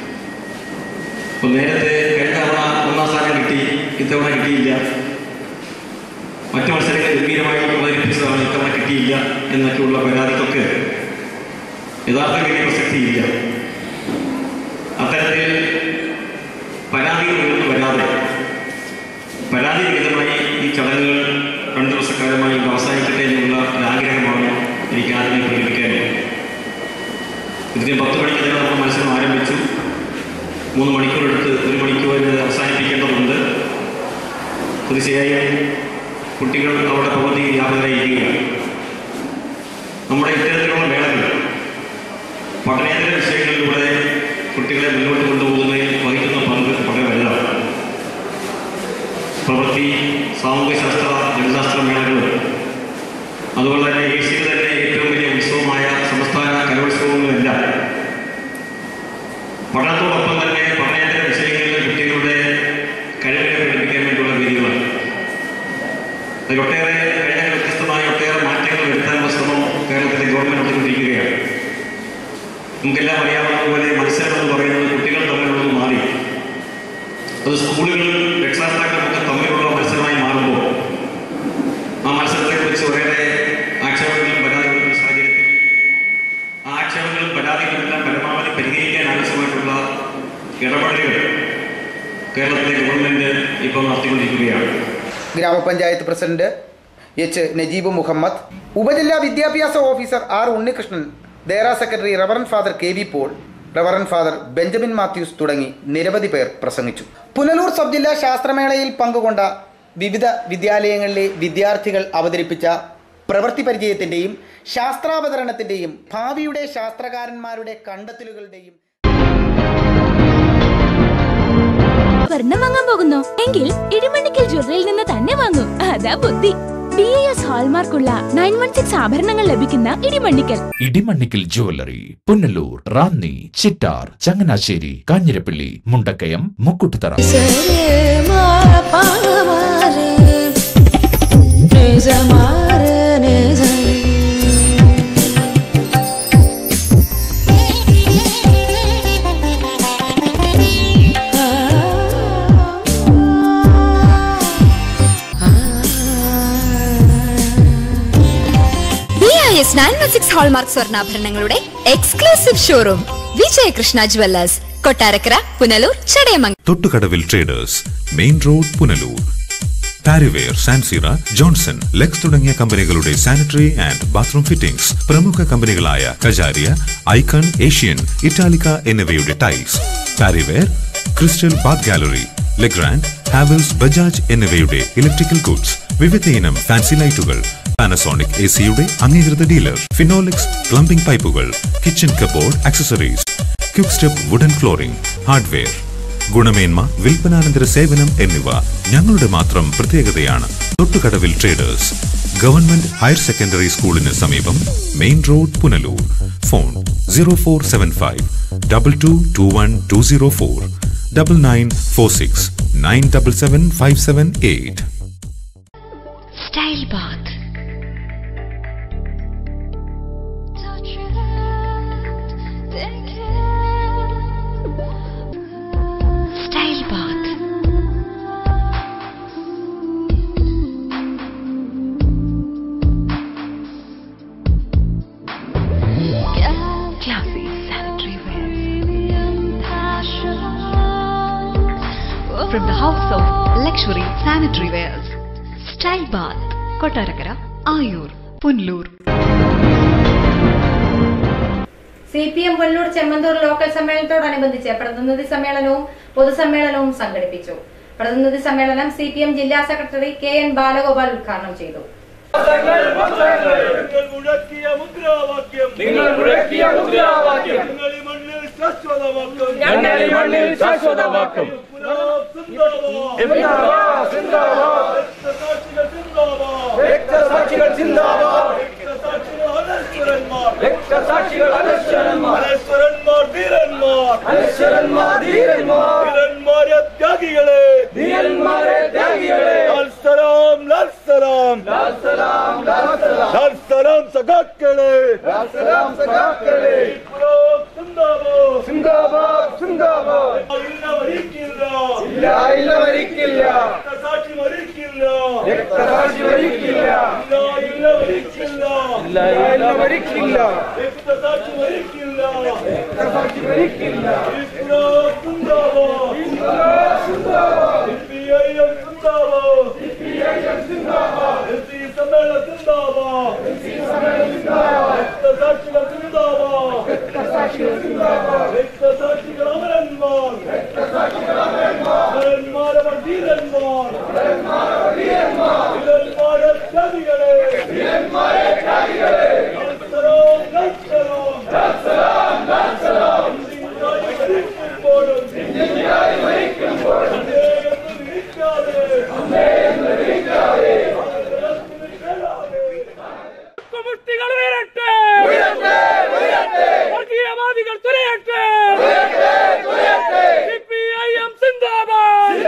അപ്പോൾ നേരത്തെ കഴിഞ്ഞ തവണ ഒന്നാം സ്ഥാനം കിട്ടി ഇത്തവണ കിട്ടിയില്ല മറ്റു മത്സരങ്ങൾ ഗംഭീരമായി അവതരിപ്പിച്ചതാണ് ഇത്തവണ കിട്ടിയില്ല എന്നൊക്കെയുള്ള പരാതിക്കൊക്കെ യഥാർത്ഥ വലിയ പ്രസക്തിയില്ല അത്തരത്തിൽ പരാതികൾ ഉയർന്നു വരാതെ പരാതി രഹിതമായി ഈ ചടങ്ങുകൾ രണ്ട് ദിവസക്കാലമായി അവസാനിക്കട്ടെ എന്നുള്ള ഒരു ആഗ്രഹമാണ് എനിക്ക് ആദ്യമേ പ്രകടിപ്പിക്കാനുള്ളത് ഇതിന് പത്ത് മണിക്ക് തന്നെ നമ്മൾ മത്സരം ആരംഭിച്ചു മൂന്ന് മണിക്കൂർ എടുത്ത് ഒരു മണിക്കൂർ ഇത് അവസാനിപ്പിക്കേണ്ടതുണ്ട് തീർച്ചയായും കുട്ടികൾ അവരുടെ പ്രവൃത്തി വ്യാപകരായിരിക്കുകയാണ് നമ്മുടെ ഇത്തരത്തിലുള്ള മേളകൾ പഠനേതര വിഷയങ്ങളിലൂടെ കുട്ടികളെ മുന്നോട്ട് കൊണ്ടുപോകുന്നതിൽ വഹിക്കുന്ന പങ്ക് വളരെ വലുതാണ് പ്രവൃത്തി സാമൂഹ്യശാസ്ത്ര ജനശാസ്ത്ര മേളകൾ അതുപോലെ തന്നെ ഏഷ്യയിൽ തന്നെ ഏറ്റവും വലിയ ഉത്സവമായ സംസ്ഥാന കലോത്സവങ്ങളെല്ലാം പഠനത്തോടൊപ്പം തന്നെ പഠനേതര വിഷയങ്ങളിൽ കുട്ടികളുടെ കഴിവിനെ പ്രകടിപ്പിക്കാൻ വേണ്ടിയുള്ള വേദികളാണ് അതിലൊട്ടേറെ കഴിഞ്ഞ വ്യത്യസ്തമായ ഒട്ടേറെ മാറ്റങ്ങൾ വരുത്താനുള്ള ശ്രമം കേരളത്തിലെ ഗവൺമെന്റ് നടത്തിക്കൊണ്ടിരിക്കുകയാണ് നമുക്കെല്ലാം അറിയാവുന്നതുപോലെ മത്സരം എന്ന് പറയുന്നത് കുട്ടികൾ തമ്മിലുള്ളത് മാറി അത് സ്കൂളുകളും രക്ഷാകർത്താക്കളും ഒക്കെ തമ്മിലുള്ള മത്സരമായി മാറുമ്പോൾ ആ മത്സരത്തെക്കുറിച്ച് ഒരേറെ ആക്ഷേപങ്ങളും പരാതികളും സാഹചര്യത്തിൽ ആ ആക്ഷേപങ്ങളും പരാതികളുമെല്ലാം പരമാവധി പരിഹരിക്കാൻ ആവശ്യമായിട്ടുള്ള ഇടപെടലുകൾ കേരളത്തിലെ ഗവൺമെന്റ് ഇപ്പോൾ നടത്തിക്കൊണ്ടിരിക്കുകയാണ് ഗ്രാമപഞ്ചായത്ത് പ്രസിഡന്റ് എച്ച് നജീബ് മുഹമ്മദ് ഉപജില്ലാ വിദ്യാഭ്യാസ ഓഫീസർ ആർ ഉണ്ണികൃഷ്ണൻ ദേറ secretary reverend father K V Paul reverend father Benjamin Mathews തുടങ്ങി നിരവധി പേർ പ്രസംഗിച്ചു പുനലൂർ സബ് ജില്ലാ ശാസ്ത്രമേളയിൽ പങ്കുകൊണ്ട വിവിധ വിദ്യാലയങ്ങളിലെ വിദ്യാർത്ഥികൾ അവതരിപ്പിച്ച പ്രവൃത്തി പരിചയത്തിൻ്റെയും ശാസ്ത്രാവതരണത്തിൻ്റെയും ഭാവിയുടെ ശാസ്ത്രകാരന്മാരുടെ കണ്ടെത്തലുകളുടെയും സ്വർണം വാങ്ങാൻ പോകുന്നു എങ്കിൽ ഇടിമണ്ണിക്കൽ ജ്വല്ലറിയിൽ നിന്ന് തന്നെ വാങ്ങൂ അതാ ബുദ്ധി ബി എ എസ് ഹാൾമാർക്കുള്ള നയൻ വൺ സിക്സ് ആഭരണങ്ങൾ ലഭിക്കുന്ന Edimannickal Edimannickal jewellery Punalur Ranni Chittar Changanassery Kanjirappally Mundakayam Mukkoottuthara B I S nine one six hallmark സ്വർണ്ണാഭരണങ്ങളുടെ exclusive showroom Vijayakrishna jewellers Kottarakkara Punalur Chadayamangalam Thottukadavil traders main road Punalur Parryware സാൻസീറ ജോൺസൺ ലെക്സ് തുടങ്ങിയ കമ്പനികളുടെ സാനിറ്ററി ആൻഡ് ബാത്റൂം ഫിറ്റിംഗ്സ് പ്രമുഖ കമ്പനികളായ കജാരിയ ഐക്കൺ ഏഷ്യൻ ഇറ്റാലിക്ക എന്നിവയുടെ tiles Parryware crystal bath gallery Legrand Havells Bajaj എന്നിവയുടെ ഇലക്ട്രിക്കൽ ഗുഡ്സ് വിവിധ ഇനം ഫാൻസി ലൈറ്റുകൾ പാനസോണിക് എ സിയുടെ അംഗീകൃത ഡീലർ ഫിനോലിക്സ് പ്ലംബിംഗ് പൈപ്പുകൾ kitchen cupboard accessories quick step wooden flooring hardware ഗുണമേന്മ വിൽപ്പനാനന്തര സേവനം എന്നിവ ഞങ്ങളുടെ മാത്രം പ്രത്യേകതയാണ് Thottukadavil traders government higher secondary സ്കൂളിന് സമീപം main road Punalur phone zero four seven five double two two one two zero four double nine four six nine double seven five seven eight style bath style bath Classy sanitary From the house of luxury sanitary wares. Style Bath, Kottarakkara Ayoor Punalur C P M Kollur Chemmanthoor local സമ്മേളനത്തോടനുബന്ധിച്ച് പ്രതിനിധി സമ്മേളനവും പൊതുസമ്മേളനവും സംഘടിപ്പിച്ചു പ്രതിനിധി സമ്മേളനം സി പി എം ജില്ലാ സെക്രട്ടറി കെ എൻ ബാലഗോപാൽ ഉദ്ഘാടനം ചെയ്തു നിങ്ങൾ മുഴക്കിയ മുദ്രാവാക്യം ഞങ്ങളി മണ്ണിൽ ശാശ്വതമാക്കും രക്തസാക്ഷികൾ സിന്ദാബാദ് രക്തസാക്ഷികൾ അനശ്വരന്മാർ അനശ്വരന്മാർ ധീരന്മാർ അനശ്വരന്മാർ ധീരന്മാർ ധീരന്മാരെ ഇല്ല മരിക്കില്ല രക്തസാക്ഷി മരിക്കില്ല രക്തസാക്ഷി മരിക്കില്ല രക്തസാക്ഷികൾ അമരന്മാർ അമരന്മാരെ വധീരന്മാർ വീരന്മാരെ ത്യാഗികളെ നമസ്കാരം നമസ്കാരം മരിക്കുമ്പോഴും മുഷ്ടികൾ ഉയരട്ടെ വർഗീയവാദികൾ തുരയട്ടെ സിപിഐഎം സിന്ദാബാദ്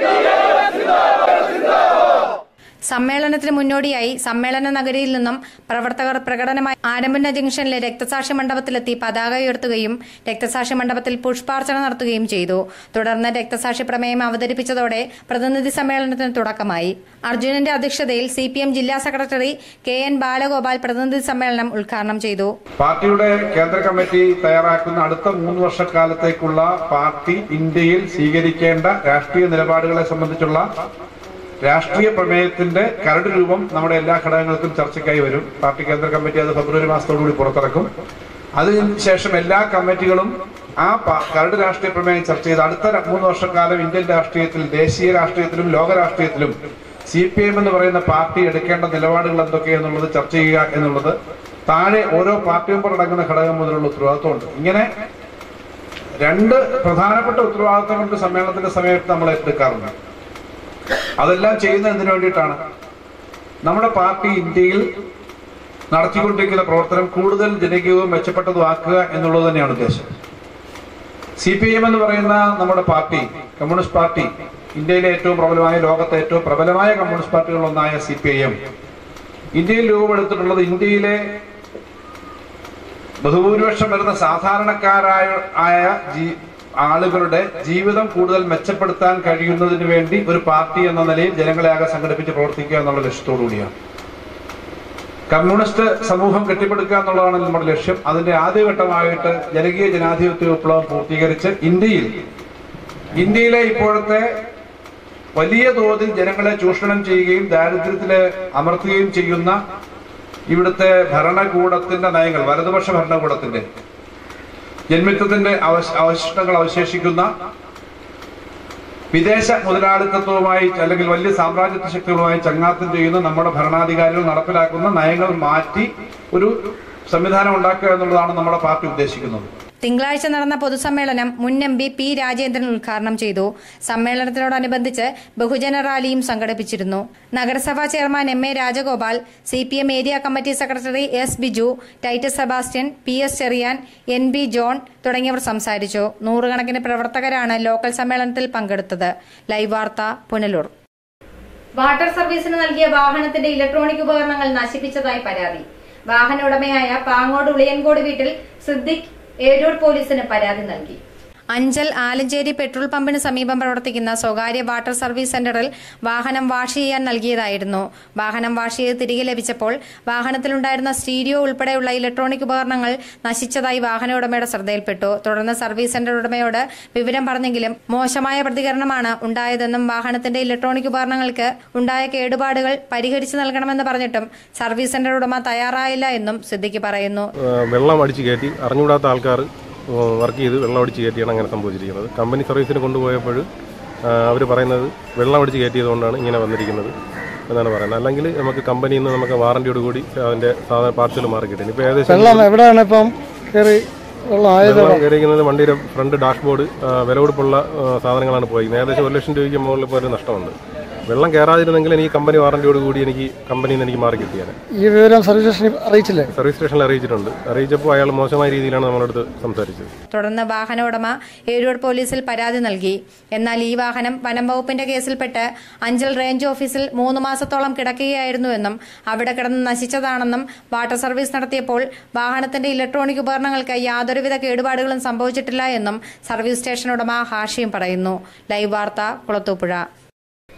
സമ്മേളനത്തിന് മുന്നോടിയായി സമ്മേളന നഗരിയിൽ നിന്നും പ്രവർത്തകർ പ്രകടനമായി ആരംഭന ജംഗ്ഷനിലെ രക്തസാക്ഷി മണ്ഡപത്തിലെത്തി പതാക ഉയർത്തുകയും രക്തസാക്ഷി മണ്ഡപത്തിൽ പുഷ്പാർച്ചന നടത്തുകയും ചെയ്തു തുടർന്ന് രക്തസാക്ഷി പ്രമേയം അവതരിപ്പിച്ചതോടെ പ്രതിനിധി സമ്മേളനത്തിന് തുടക്കമായി അർജുനന്റെ അധ്യക്ഷതയിൽ സി ജില്ലാ സെക്രട്ടറി കെ എൻ ബാലഗോപാൽ പ്രതിനിധി സമ്മേളനം ഉദ്ഘാടനം ചെയ്തു പാർട്ടിയുടെ കേന്ദ്ര കമ്മിറ്റി തയ്യാറാക്കുന്ന അടുത്ത മൂന്ന് വർഷക്കാലത്തേക്കുള്ള പാർട്ടി ഇന്ത്യയിൽ സ്വീകരിക്കേണ്ട രാഷ്ട്രീയ നിലപാടുകളെ സംബന്ധിച്ചുള്ള രാഷ്ട്രീയ പ്രമേയത്തിന്റെ കരട് രൂപം നമ്മുടെ എല്ലാ ഘടകങ്ങൾക്കും ചർച്ചയ്ക്കായി വരും പാർട്ടി കേന്ദ്ര കമ്മിറ്റി അത് ഫെബ്രുവരി മാസത്തോടുകൂടി പുറത്തിറക്കും അതിനുശേഷം എല്ലാ കമ്മിറ്റികളും ആ പ- കരട് രാഷ്ട്രീയ പ്രമേയം ചർച്ച ചെയ്ത് അടുത്ത ര- മൂന്ന് വർഷക്കാലം ഇന്ത്യൻ രാഷ്ട്രീയത്തിൽ ദേശീയ രാഷ്ട്രീയത്തിലും ലോക രാഷ്ട്രീയത്തിലും സി പി എം എന്ന് പറയുന്ന പാർട്ടി എടുക്കേണ്ട നിലപാടുകൾ എന്തൊക്കെയെന്നുള്ളത് ചർച്ച ചെയ്യുക എന്നുള്ളത് താഴെ ഓരോ പാർട്ടി മെമ്പർ അടങ്ങുന്ന ഘടകം മുതലുള്ള ഉത്തരവാദിത്വമുണ്ട് ഇങ്ങനെ രണ്ട് പ്രധാനപ്പെട്ട ഉത്തരവാദിത്തങ്ങൾക്ക് സമ്മേളനത്തിന്റെ സമയത്ത് നമ്മൾ ഏറ്റെടുക്കാറുണ്ട് അതെല്ലാം ചെയ്യുന്നത് എന്തിനു വേണ്ടിയിട്ടാണ് നമ്മുടെ പാർട്ടി ഇന്ത്യയിൽ നടത്തിക്കൊണ്ടിരിക്കുന്ന പ്രവർത്തനം കൂടുതൽ ജനകീയവും മെച്ചപ്പെട്ടതും ആക്കുക എന്നുള്ളത് തന്നെയാണ് ഉദ്ദേശം സി പി എം എന്ന് പറയുന്ന നമ്മുടെ പാർട്ടി കമ്മ്യൂണിസ്റ്റ് പാർട്ടി ഇന്ത്യയിലെ ഏറ്റവും പ്രബലമായ ലോകത്തെ ഏറ്റവും പ്രബലമായ കമ്മ്യൂണിസ്റ്റ് പാർട്ടികളിലൊന്നായ സി പി ഐ എം ഇന്ത്യയിൽ രൂപമെടുത്തിട്ടുള്ളത് ഇന്ത്യയിലെ ബഹുഭൂരിപക്ഷം വരുന്ന സാധാരണക്കാരായ ആയ ജീ- ആളുകളുടെ ജീവിതം കൂടുതൽ മെച്ചപ്പെടുത്താൻ കഴിയുന്നതിന് വേണ്ടി ഒരു പാർട്ടി എന്ന നിലയിൽ ജനങ്ങളെ ആകെ സംഘടിപ്പിച്ച് പ്രവർത്തിക്കുക എന്നുള്ള ലക്ഷ്യത്തോടു കൂടിയാണ് കമ്മ്യൂണിസ്റ്റ് സമൂഹം കെട്ടിപ്പടുക്കുക എന്നുള്ളതാണ് നമ്മുടെ ലക്ഷ്യം അതിന്റെ ആദ്യഘട്ടമായിട്ട് ജനകീയ ജനാധിപത്യ വിപ്ലവം പൂർത്തീകരിച്ച് ഇന്ത്യയിൽ ഇന്ത്യയിലെ ഇപ്പോഴത്തെ വലിയ തോതിൽ ജനങ്ങളെ ചൂഷണം ചെയ്യുകയും ദാരിദ്ര്യത്തില് അമർത്തുകയും ചെയ്യുന്ന ഇവിടുത്തെ ഭരണകൂടത്തിന്റെ നയങ്ങൾ വലതുപക്ഷ ഭരണകൂടത്തിന്റെ ജന്മിത്വത്തിന്റെ അവശ- അവശിഷ്ടങ്ങൾ അവശേഷിക്കുന്ന വിദേശ മുതലാളിത്തത്വവുമായി അല്ലെങ്കിൽ വലിയ സാമ്രാജ്യത്വ ശക്തികളുമായി ചങ്ങാത്തം ചെയ്യുന്ന നമ്മുടെ ഭരണാധികാരികൾ നടപ്പിലാക്കുന്ന നയങ്ങൾ മാറ്റി ഒരു സംവിധാനം ഉണ്ടാക്കുക എന്നുള്ളതാണ് നമ്മുടെ പാർട്ടി ഉദ്ദേശിക്കുന്നത് തിങ്കളാഴ്ച നടന്ന പൊതുസമ്മേളനം മുൻ എം പി പി രാജേന്ദ്രൻ ഉദ്ഘാടനം ചെയ്തു സമ്മേളനത്തിനോടനുബന്ധിച്ച് ബഹുജന റാലിയും സംഘടിപ്പിച്ചിരുന്നു നഗരസഭാ chairman M A Rajagopal C P M area committee secretary S Biju Titus Sebastian P S Cherian N B John തുടങ്ങിയവർ സംസാരിച്ചു നൂറുകണക്കിന് പ്രവർത്തകരാണ് ലോക്കൽ സമ്മേളനത്തിൽ പങ്കെടുത്തത് ലൈവ് വാർത്ത പുനലൂർ വാട്ടർ സർവീസിന് നൽകിയ വാഹനത്തിന്റെ ഇലക്ട്രോണിക് ഉപകരണങ്ങൾ നശിപ്പിച്ചതായി പരാതി വാഹന ഉടമയായ പാങ്ങോട് ഉളിയൻകോട് വീട്ടിൽ സിദ്ദിഖ് ഏരൂർ പോലീസിന് പരാതി നൽകി അഞ്ചൽ ആലഞ്ചേരി പെട്രോൾ പമ്പിന് സമീപം പ്രവർത്തിക്കുന്ന സ്വകാര്യ വാട്ടർ സർവീസ് സെന്ററിൽ വാഹനം വാഷ് ചെയ്യാൻ നൽകിയതായിരുന്നു വാഹനം വാഷ് ചെയ്ത് തിരികെ ലഭിച്ചപ്പോൾ വാഹനത്തിലുണ്ടായിരുന്ന സ്റ്റീരിയോ ഉൾപ്പെടെയുള്ള ഇലക്ട്രോണിക് ഉപകരണങ്ങൾ നശിച്ചതായി വാഹന ഉടമയുടെ ശ്രദ്ധയിൽപ്പെട്ടു തുടർന്ന് സർവീസ് സെന്റർ ഉടമയോട് വിവരം പറഞ്ഞെങ്കിലും മോശമായ പ്രതികരണമാണ് ഉണ്ടായതെന്നും വാഹനത്തിന്റെ ഇലക്ട്രോണിക് ഉപകരണങ്ങൾക്ക് ഉണ്ടായ കേടുപാടുകൾ പരിഹരിച്ചു നൽകണമെന്ന് പറഞ്ഞിട്ടും സർവീസ് സെന്റർ ഉടമ തയ്യാറായില്ല എന്നും സിദ്ദിഖ് പറയുന്നു ഏഹ് വെള്ളം അടിച്ച് കയറ്റി അറിഞ്ഞുകൂടാത്ത ആൾക്കാർ വർക്ക് ചെയ്ത് വെള്ളം അടിച്ച് കയറ്റിയാണ് അങ്ങനെ സംഭവിച്ചിരിക്കുന്നത് കമ്പനി സർവീസിന് കൊണ്ടുപോയപ്പോൾ അവർ പറയുന്നത് വെള്ളം അടിച്ച് കയറ്റിയതുകൊണ്ടാണ് ഇങ്ങനെ വന്നിരിക്കുന്നത് എന്നാണ് പറയുന്നത് അല്ലെങ്കിൽ നമുക്ക് കമ്പനിയിൽ നിന്ന് നമുക്ക് വാറണ്ടിയോട് കൂടി അതിൻ്റെ സാധാരണ പാർട്സുകൾ മാറി കിട്ടും ഇപ്പോൾ ഏകദേശം വെള്ളം എവിടെയാണ് ഇപ്പം കയറി വെള്ളം ആയത് വെള്ളം കയറിയിരിക്കുന്നത് വണ്ടിയുടെ ഫ്രണ്ട് ഡാഷ്ബോർഡ് വില കൊടുപ്പുള്ള ആ, സാധനങ്ങളാണ് പോയിരിക്കുന്നത് ഏകദേശം ഒരു ലക്ഷം രൂപയ്ക്ക് മുകളിൽ ഇപ്പോൾ ഒരു നഷ്ടമുണ്ട് വെള്ളം കയറാതിരുന്നെങ്കിൽ എനിക്ക് കമ്പനി വാറണ്ടിയോട് കൂടി എനിക്ക് കമ്പനിയിൽ നിന്ന് എനിക്ക് മാറി കിട്ടിയാണ് ഈ വിവരം സർവീസ് സ്റ്റേഷനിൽ അറിയിച്ചില്ലേ സർവീസ് സ്റ്റേഷനിൽ അറിയിച്ചിട്ടുണ്ട് അറിയിച്ചപ്പോൾ അയാൾ മോശമായ രീതിയിലാണ് നമ്മളെ അടുത്ത് സംസാരിച്ചത് തുടർന്ന് വാഹന ഉടമ ഏരൂർ പോലീസിൽ പരാതി നൽകി എന്നാൽ ഈ വാഹനം വനം വകുപ്പിന്റെ കേസിൽപ്പെട്ട് അഞ്ചൽ റേഞ്ച് ഓഫീസിൽ മൂന്ന് മാസത്തോളം കിടക്കുകയായിരുന്നുവെന്നും അവിടെ കിടന്ന് നശിച്ചതാണെന്നും വാട്ടർ സർവീസ് നടത്തിയപ്പോൾ വാഹനത്തിന്റെ ഇലക്ട്രോണിക് ഉപകരണങ്ങൾക്ക് യാതൊരുവിധ കേടുപാടുകളും സംഭവിച്ചിട്ടില്ല എന്നും സർവീസ് സ്റ്റേഷൻ ഉടമ ഹാഷിയും പറയുന്നു ലൈവ് വാർത്ത കുളത്തൂപ്പുഴ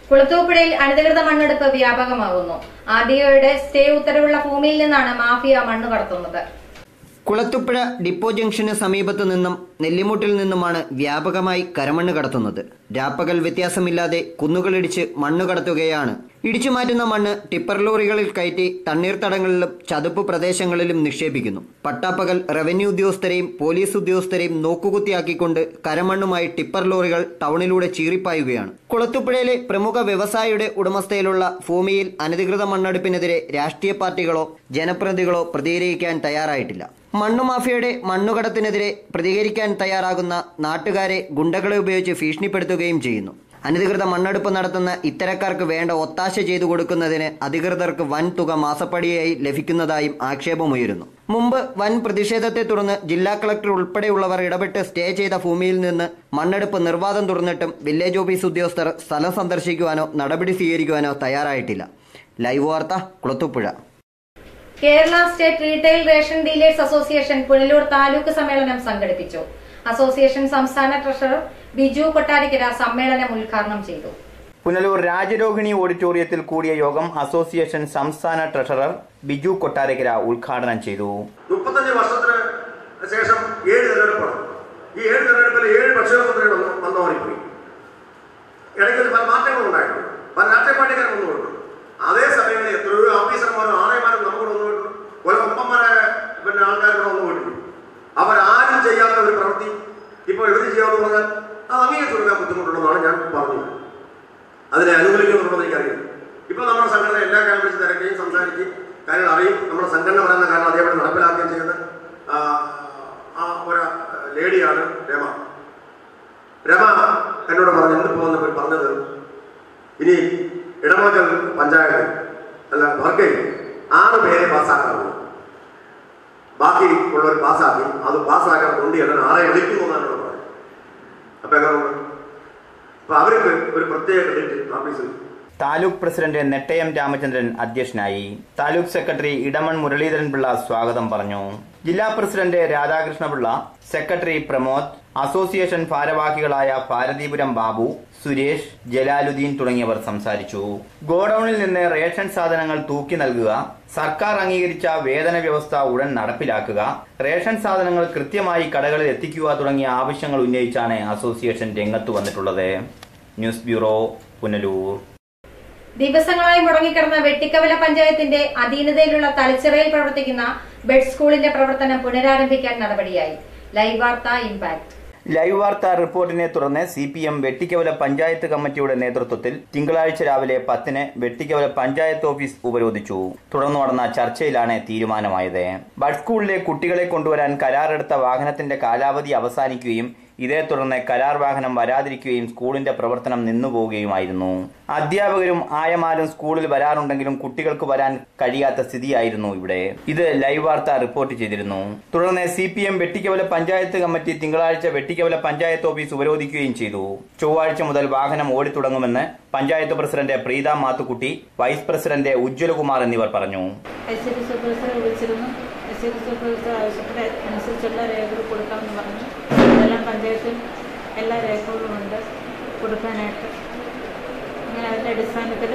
കുളത്തൂപ്പുഴയിൽ അനധികൃത മണ്ണെടുപ്പ് വ്യാപകമാകുന്നു ആർ ഡി ഒയുടെ സ്റ്റേ ഉത്തരവുള്ള ഭൂമിയിൽ നിന്നാണ് മാഫിയ മണ്ണ് കടത്തുന്നത് കുളത്തുപ്പുഴ ഡിപ്പോ ജംഗ്ഷന് സമീപത്തു നിന്നും നെല്ലിമുട്ടിൽ നിന്നുമാണ് വ്യാപകമായി കരമണ്ണ് കടത്തുന്നത് രാപ്പകൽ വ്യത്യാസമില്ലാതെ കുന്നുകളിടിച്ച് മണ്ണ് കടത്തുകയാണ് ഇടിച്ചു മാറ്റുന്ന മണ്ണ് ടിപ്പർ ലോറികളിൽ കയറ്റി തണ്ണീർത്തടങ്ങളിലും ചതുപ്പ് പ്രദേശങ്ങളിലും നിക്ഷേപിക്കുന്നു പട്ടാപ്പകൽ റവന്യൂ ഉദ്യോഗസ്ഥരെയും പോലീസ് ഉദ്യോഗസ്ഥരെയും നോക്കുകുത്തിയാക്കിക്കൊണ്ട് കരമണ്ണുമായി ടിപ്പർ ലോറികൾ ടൗണിലൂടെ ചീറിപ്പായുകയാണ് കുളത്തുപുഴയിലെ പ്രമുഖ വ്യവസായിയുടെ ഉടമസ്ഥയിലുള്ള ഭൂമിയിൽ അനധികൃത മണ്ണെടുപ്പിനെതിരെ രാഷ്ട്രീയ പാർട്ടികളോ ജനപ്രതിനിധികളോ പ്രതികരിക്കാൻ തയ്യാറായിട്ടില്ല മണ്ണുമാഫിയയുടെ മണ്ണുകടത്തിനെതിരെ പ്രതികരിക്കാൻ തയ്യാറാകുന്ന നാട്ടുകാരെ ഗുണ്ടകളെ ഉപയോഗിച്ച് ഭീഷണിപ്പെടുത്തുകയും ചെയ്യുന്നു അനധികൃത മണ്ണെടുപ്പ് നടത്തുന്ന ഇത്തരക്കാർക്ക് വേണ്ട ഒത്താശ ചെയ്തു കൊടുക്കുന്നതിന് അധികൃതർക്ക് വൻ തുക മാസപ്പടിയായി ലഭിക്കുന്നതായും ആക്ഷേപമുയരുന്നു മുമ്പ് വൻ പ്രതിഷേധത്തെ തുടർന്ന് ജില്ലാ കളക്ടർ ഉൾപ്പെടെയുള്ളവർ ഇടപെട്ട് സ്റ്റേ ചെയ്ത ഭൂമിയിൽ നിന്ന് മണ്ണെടുപ്പ് നിർവാദം തുറന്നിട്ടും വില്ലേജ് ഓഫീസ് ഉദ്യോഗസ്ഥർ സ്ഥലം സന്ദർശിക്കുവാനോ നടപടി സ്വീകരിക്കുവാനോ തയ്യാറായിട്ടില്ല ലൈവ് വാർത്ത Kulathupuzha Kerala state retail ration dealers association Punalur taluk സമ്മേളനം സംഘടിപ്പിച്ചു അസോസിയേഷൻ സംസ്ഥാന ട്രഷറർ ബിജു കൊട്ടാരിക്കര സമ്മേളനം ഉദ്ഘാടനം ചെയ്തു പുനലൂർ രാജരോഹിണി ഓഡിറ്റോറിയത്തിൽ കൂടിയ യോഗം അസോസിയേഷൻ സംസ്ഥാന ട്രഷറർ ബിജു കൊട്ടാരക്കര ഉദ്ഘാടനം ചെയ്തു മുപ്പത്തഞ്ച് വർഷത്തിന് ശേഷം ഏഴ് തെരഞ്ഞെടുപ്പാണ് ഈ ഏഴ് തെരഞ്ഞെടുപ്പിൽ ഏഴ് പക്ഷിമന്ത്രികൾ വന്നു മാറിപ്പോയി ഇടയ്ക്ക് പല മാറ്റങ്ങളും ഉണ്ടായിട്ടുണ്ട് പല രാഷ്ട്രീയ പാർട്ടിക്കാരും വന്നുകൊണ്ട് അതേ സമയങ്ങളിൽ എത്രയോ ഓഫീസർമാരും ആണയമാരും നമ്മുടെ വന്നുകൊണ്ട് കുറെ ഒപ്പന്മാരെ പിന്നെ ആൾക്കാർ വന്നുകൊണ്ടിരിക്കും അവരാരും ചെയ്യാത്ത ഒരു പ്രവൃത്തി ഇപ്പോൾ എവര് ചെയ്യാമെന്ന് പറഞ്ഞാൽ അത് അംഗീകരിച്ചു കൊടുക്കാൻ ബുദ്ധിമുട്ടുണ്ടെന്നാണ് ഞാൻ പറഞ്ഞത് അതിനെ അനുകൂലിക്കുന്നുണ്ടെന്ന് എനിക്കറിയില്ല ഇപ്പോൾ നമ്മുടെ സംഘടന എല്ലാ കാര്യം വിളിച്ച് തിരക്കുകയും സംസാരിക്കുകയും കാര്യങ്ങൾ അറിയും നമ്മുടെ സംഘടന പറയുന്ന കാരണം അതേപോലെ നടപ്പിലാക്കുകയും ചെയ്യുന്ന ആ, ആ ഒരു ലേഡിയാണ് രമ രമ എന്നോട് പറഞ്ഞു ഇന്നിപ്പോൾ വന്നപ്പോൾ പറഞ്ഞത് ഇനി ഇടമക്കൽ പഞ്ചായത്ത് അല്ല വർക്കയിൽ ആറ് പേരെ പാസ്സാക്കാറുള്ളൂ ബാക്കി ഉള്ളവർ പാസ്സാക്കി അത് പാസ്സാക്കാൻ കൊണ്ടുചെല്ലാൻ ആളെ വിളിക്കുന്നു എന്നാണ് എന്നോട് പറഞ്ഞത് അപ്പൊ എങ്ങനെ അപ്പൊ അവർക്ക് ഒരു പ്രത്യേക ക്രെഡിറ്റ് ഓഫീസിൽ താലൂക്ക് പ്രസിഡന്റ് നെട്ടയം രാമചന്ദ്രൻ അധ്യക്ഷനായി താലൂക്ക് സെക്രട്ടറി ഇടമൺ മുരളീധരൻ പിള്ള സ്വാഗതം പറഞ്ഞു ജില്ലാ president Radhakrishna Pillai secretary Pramod association ഭാരവാഹികളായ ഭാരതീപുരം ബാബു സുരേഷ് ജലാലുദ്ദീൻ തുടങ്ങിയവർ സംസാരിച്ചു ഗോഡൌണിൽ നിന്ന് റേഷൻ സാധനങ്ങൾ തൂക്കി നൽകുക സർക്കാർ അംഗീകരിച്ച വേതന വ്യവസ്ഥ ഉടൻ നടപ്പിലാക്കുക റേഷൻ സാധനങ്ങൾ കൃത്യമായി കടകളിൽ എത്തിക്കുക തുടങ്ങിയ ആവശ്യങ്ങൾ ഉന്നയിച്ചാണ് അസോസിയേഷൻ രംഗത്ത് വന്നിട്ടുള്ളത് ന്യൂസ് ബ്യൂറോ പുനലൂർ ദിവസങ്ങളായി മുടങ്ങിക്കിടന്ന വെട്ടിക്കവല പഞ്ചായത്തിന്റെ അധീനതയിലുള്ള തലച്ചിറയിൽ പ്രവർത്തിക്കുന്ന ബെഡ് സ്കൂളിന്റെ പ്രവർത്തനം പുനരാരംഭിക്കാൻ നടപടിയായി ലൈവ് വാർത്ത ഇമ്പാക്ട് ലൈവ് വാർത്ത റിപ്പോർട്ടിനെ തുടർന്ന് C P M Vettikkavala panchayat committee നേതൃത്വത്തിൽ തിങ്കളാഴ്ച രാവിലെ പത്തിന് വെട്ടിക്കവല പഞ്ചായത്ത് ഓഫീസ് ഉപരോധിച്ചു തുടർന്ന് നടന്ന ചർച്ചയിലാണ് തീരുമാനമായത് ബഡ് സ്കൂളിലെ കുട്ടികളെ കൊണ്ടുവരാൻ കരാറെടുത്ത വാഹനത്തിന്റെ കാലാവധി അവസാനിക്കുകയും ഇതേ തുടർന്ന് കരാർ വാഹനം വരാതിരിക്കുകയും സ്കൂളിന്റെ പ്രവർത്തനം നിന്നുപോവുകയുമായിരുന്നു അധ്യാപകരും ആയമാരും സ്കൂളിൽ വരാറുണ്ടെങ്കിലും കുട്ടികൾക്ക് വരാൻ കഴിയാത്ത സ്ഥിതിയായിരുന്നു ഇവിടെ ഇത് ലൈവ് വാർത്ത റിപ്പോർട്ട് ചെയ്തിരുന്നു തുടർന്ന് C P M Vettikkavala panchayat committee തിങ്കളാഴ്ച വെട്ടിക്കവല പഞ്ചായത്ത് ഓഫീസ് ഉപരോധിക്കുകയും ചെയ്തു ചൊവ്വാഴ്ച മുതൽ വാഹനം ഓടിത്തുടങ്ങുമെന്ന് panchayat president Preetha Mathukutty vice president Ujjwalakumar എന്നിവർ പറഞ്ഞു എസ് സി സൂപ്പർവൈസറെ വിളിച്ചിരുന്നു എസ് സി സൂപ്പർവൈസർ ആവശ്യപ്പെട്ട അനുസരിച്ചുള്ള രേഖകൾ കൊടുക്കാമെന്ന് പറഞ്ഞു അതെല്ലാം പഞ്ചായത്തിൽ എല്ലാ രേഖകളും ഉണ്ട് കൊടുക്കാനായിട്ട് അങ്ങനെ അതിൻ്റെ അടിസ്ഥാനത്തിൽ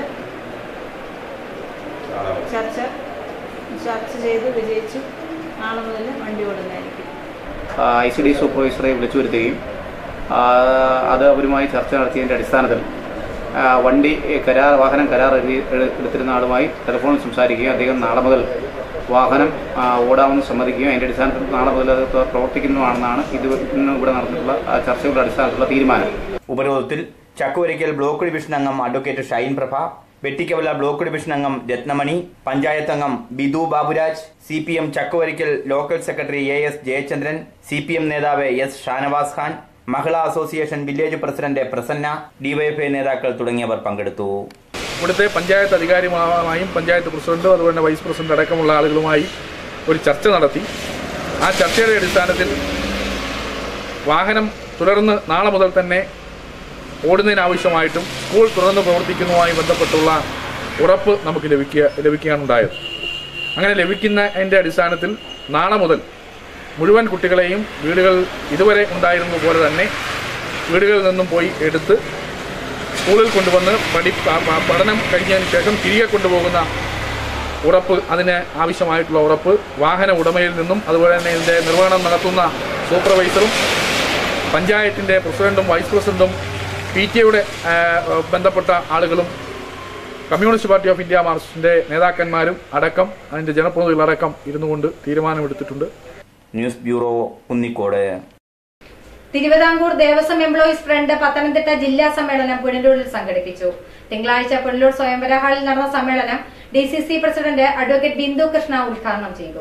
ചർച്ച ചർച്ച ചെയ്ത് വിജയിച്ചു നാളെ മുതൽ വണ്ടി ഓടുന്നതായിരിക്കും ഐ സി ഡി സൂപ്പർവൈസറെ വിളിച്ചു വരുത്തുകയും ആ, അത് അവരുമായി ചർച്ച നടത്തിയതിൻ്റെ അടിസ്ഥാനത്തിൽ ആ, വണ്ടി കരാർ വാഹനം കരാർ എഴുതി എട്- എടുത്തിരുന്ന ആളുമായി ടെലിഫോണിൽ സംസാരിക്കുകയും അദ്ദേഹം നാളെ മുതൽ വാഹനം ആ, ഓടാമെന്ന് സമ്മതിക്കുകയും അതിൻ്റെ അടിസ്ഥാനത്തിൽ നാളെ മുതൽ അത് പ്രവർത്തിക്കുന്നതാണെന്നാണ് ഇത് ഇന്ന് ഇവിടെ നടന്നിട്ടുള്ള ആ, ചർച്ചകളുടെ അടിസ്ഥാനത്തിലുള്ള തീരുമാനം ഉപരോധത്തിൽ ചക്കുവരയ്ക്കൽ ബ്ലോക്ക് ഡിവിഷൻ അംഗം advocate Shine Prabha Vettikkavala block division അംഗം രത്നമണി പഞ്ചായത്ത് അംഗം Bidu Baburaj C P M Chakkuvarakkal local secretary A S Jayachandran C P M നേതാവ് S Shanavas Khan Mahila association village president Prasanna DYFI നേതാക്കൾ തുടങ്ങിയവർ പങ്കെടുത്തു ഇവിടുത്തെ പഞ്ചായത്ത് അധികാരിയുമായും പഞ്ചായത്ത് പ്രസിഡന്റും അതുപോലെ തന്നെ വൈസ് പ്രസിഡന്റ് അടക്കമുള്ള ആളുകളുമായി ഒരു ചർച്ച നടത്തി ആ ചർച്ചയുടെ അടിസ്ഥാനത്തിൽ വാഹനം തുടർന്ന് നാളെ മുതൽ തന്നെ ഓടുന്നതിനാവശ്യമായിട്ടും സ്കൂൾ തുറന്ന് പ്രവർത്തിക്കുന്നതുമായി ബന്ധപ്പെട്ടുള്ള ഉറപ്പ് നമുക്ക് ലഭിക്കുക ലഭിക്കുകയാണുണ്ടായത് അങ്ങനെ ലഭിക്കുന്നതിൻ്റെ അടിസ്ഥാനത്തിൽ നാളെ മുതൽ മുഴുവൻ കുട്ടികളെയും വീടുകൾ ഇതുവരെ ഉണ്ടായിരുന്നത് പോലെ തന്നെ വീടുകളിൽ നിന്നും പോയി എടുത്ത് സ്കൂളിൽ കൊണ്ടുവന്ന് പഠി പ- പ- പഠനം കഴിഞ്ഞതിന് ശേഷം തിരികെ കൊണ്ടുപോകുന്ന ഉറപ്പ് അതിന് ആവശ്യമായിട്ടുള്ള ഉറപ്പ് വാഹന ഉടമയിൽ നിന്നും അതുപോലെ തന്നെ ഇതിൻ്റെ നിർവഹണം നടത്തുന്ന സൂപ്പർവൈസറും പഞ്ചായത്തിൻ്റെ പ്രസിഡന്റും വൈസ് പ്രസിഡന്റും പി ടി എയുടെ ബന്ധപ്പെട്ട ആളുകളും കമ്മ്യൂണിസ്റ്റ് പാർട്ടി ഓഫ് ഇന്ത്യ മാർക്സിൻ്റെ നേതാക്കന്മാരും അടക്കം അതിൻ്റെ ജനപ്രതിനിധികളടക്കം ഇരുന്നു കൊണ്ട് തീരുമാനമെടുത്തിട്ടുണ്ട് news bureau Kunnicode Thiruvithamkoor Devaswom employees front Pathanamthitta ജില്ലാ സമ്മേളനം പുനലൂരിൽ സംഘടിപ്പിച്ചു തിങ്കളാഴ്ച പുനലൂർ സ്വയംവര ഹാളിൽ നടന്ന സമ്മേളനം D C C president advocate Bindu Krishna ഉദ്ഘാടനം ചെയ്തു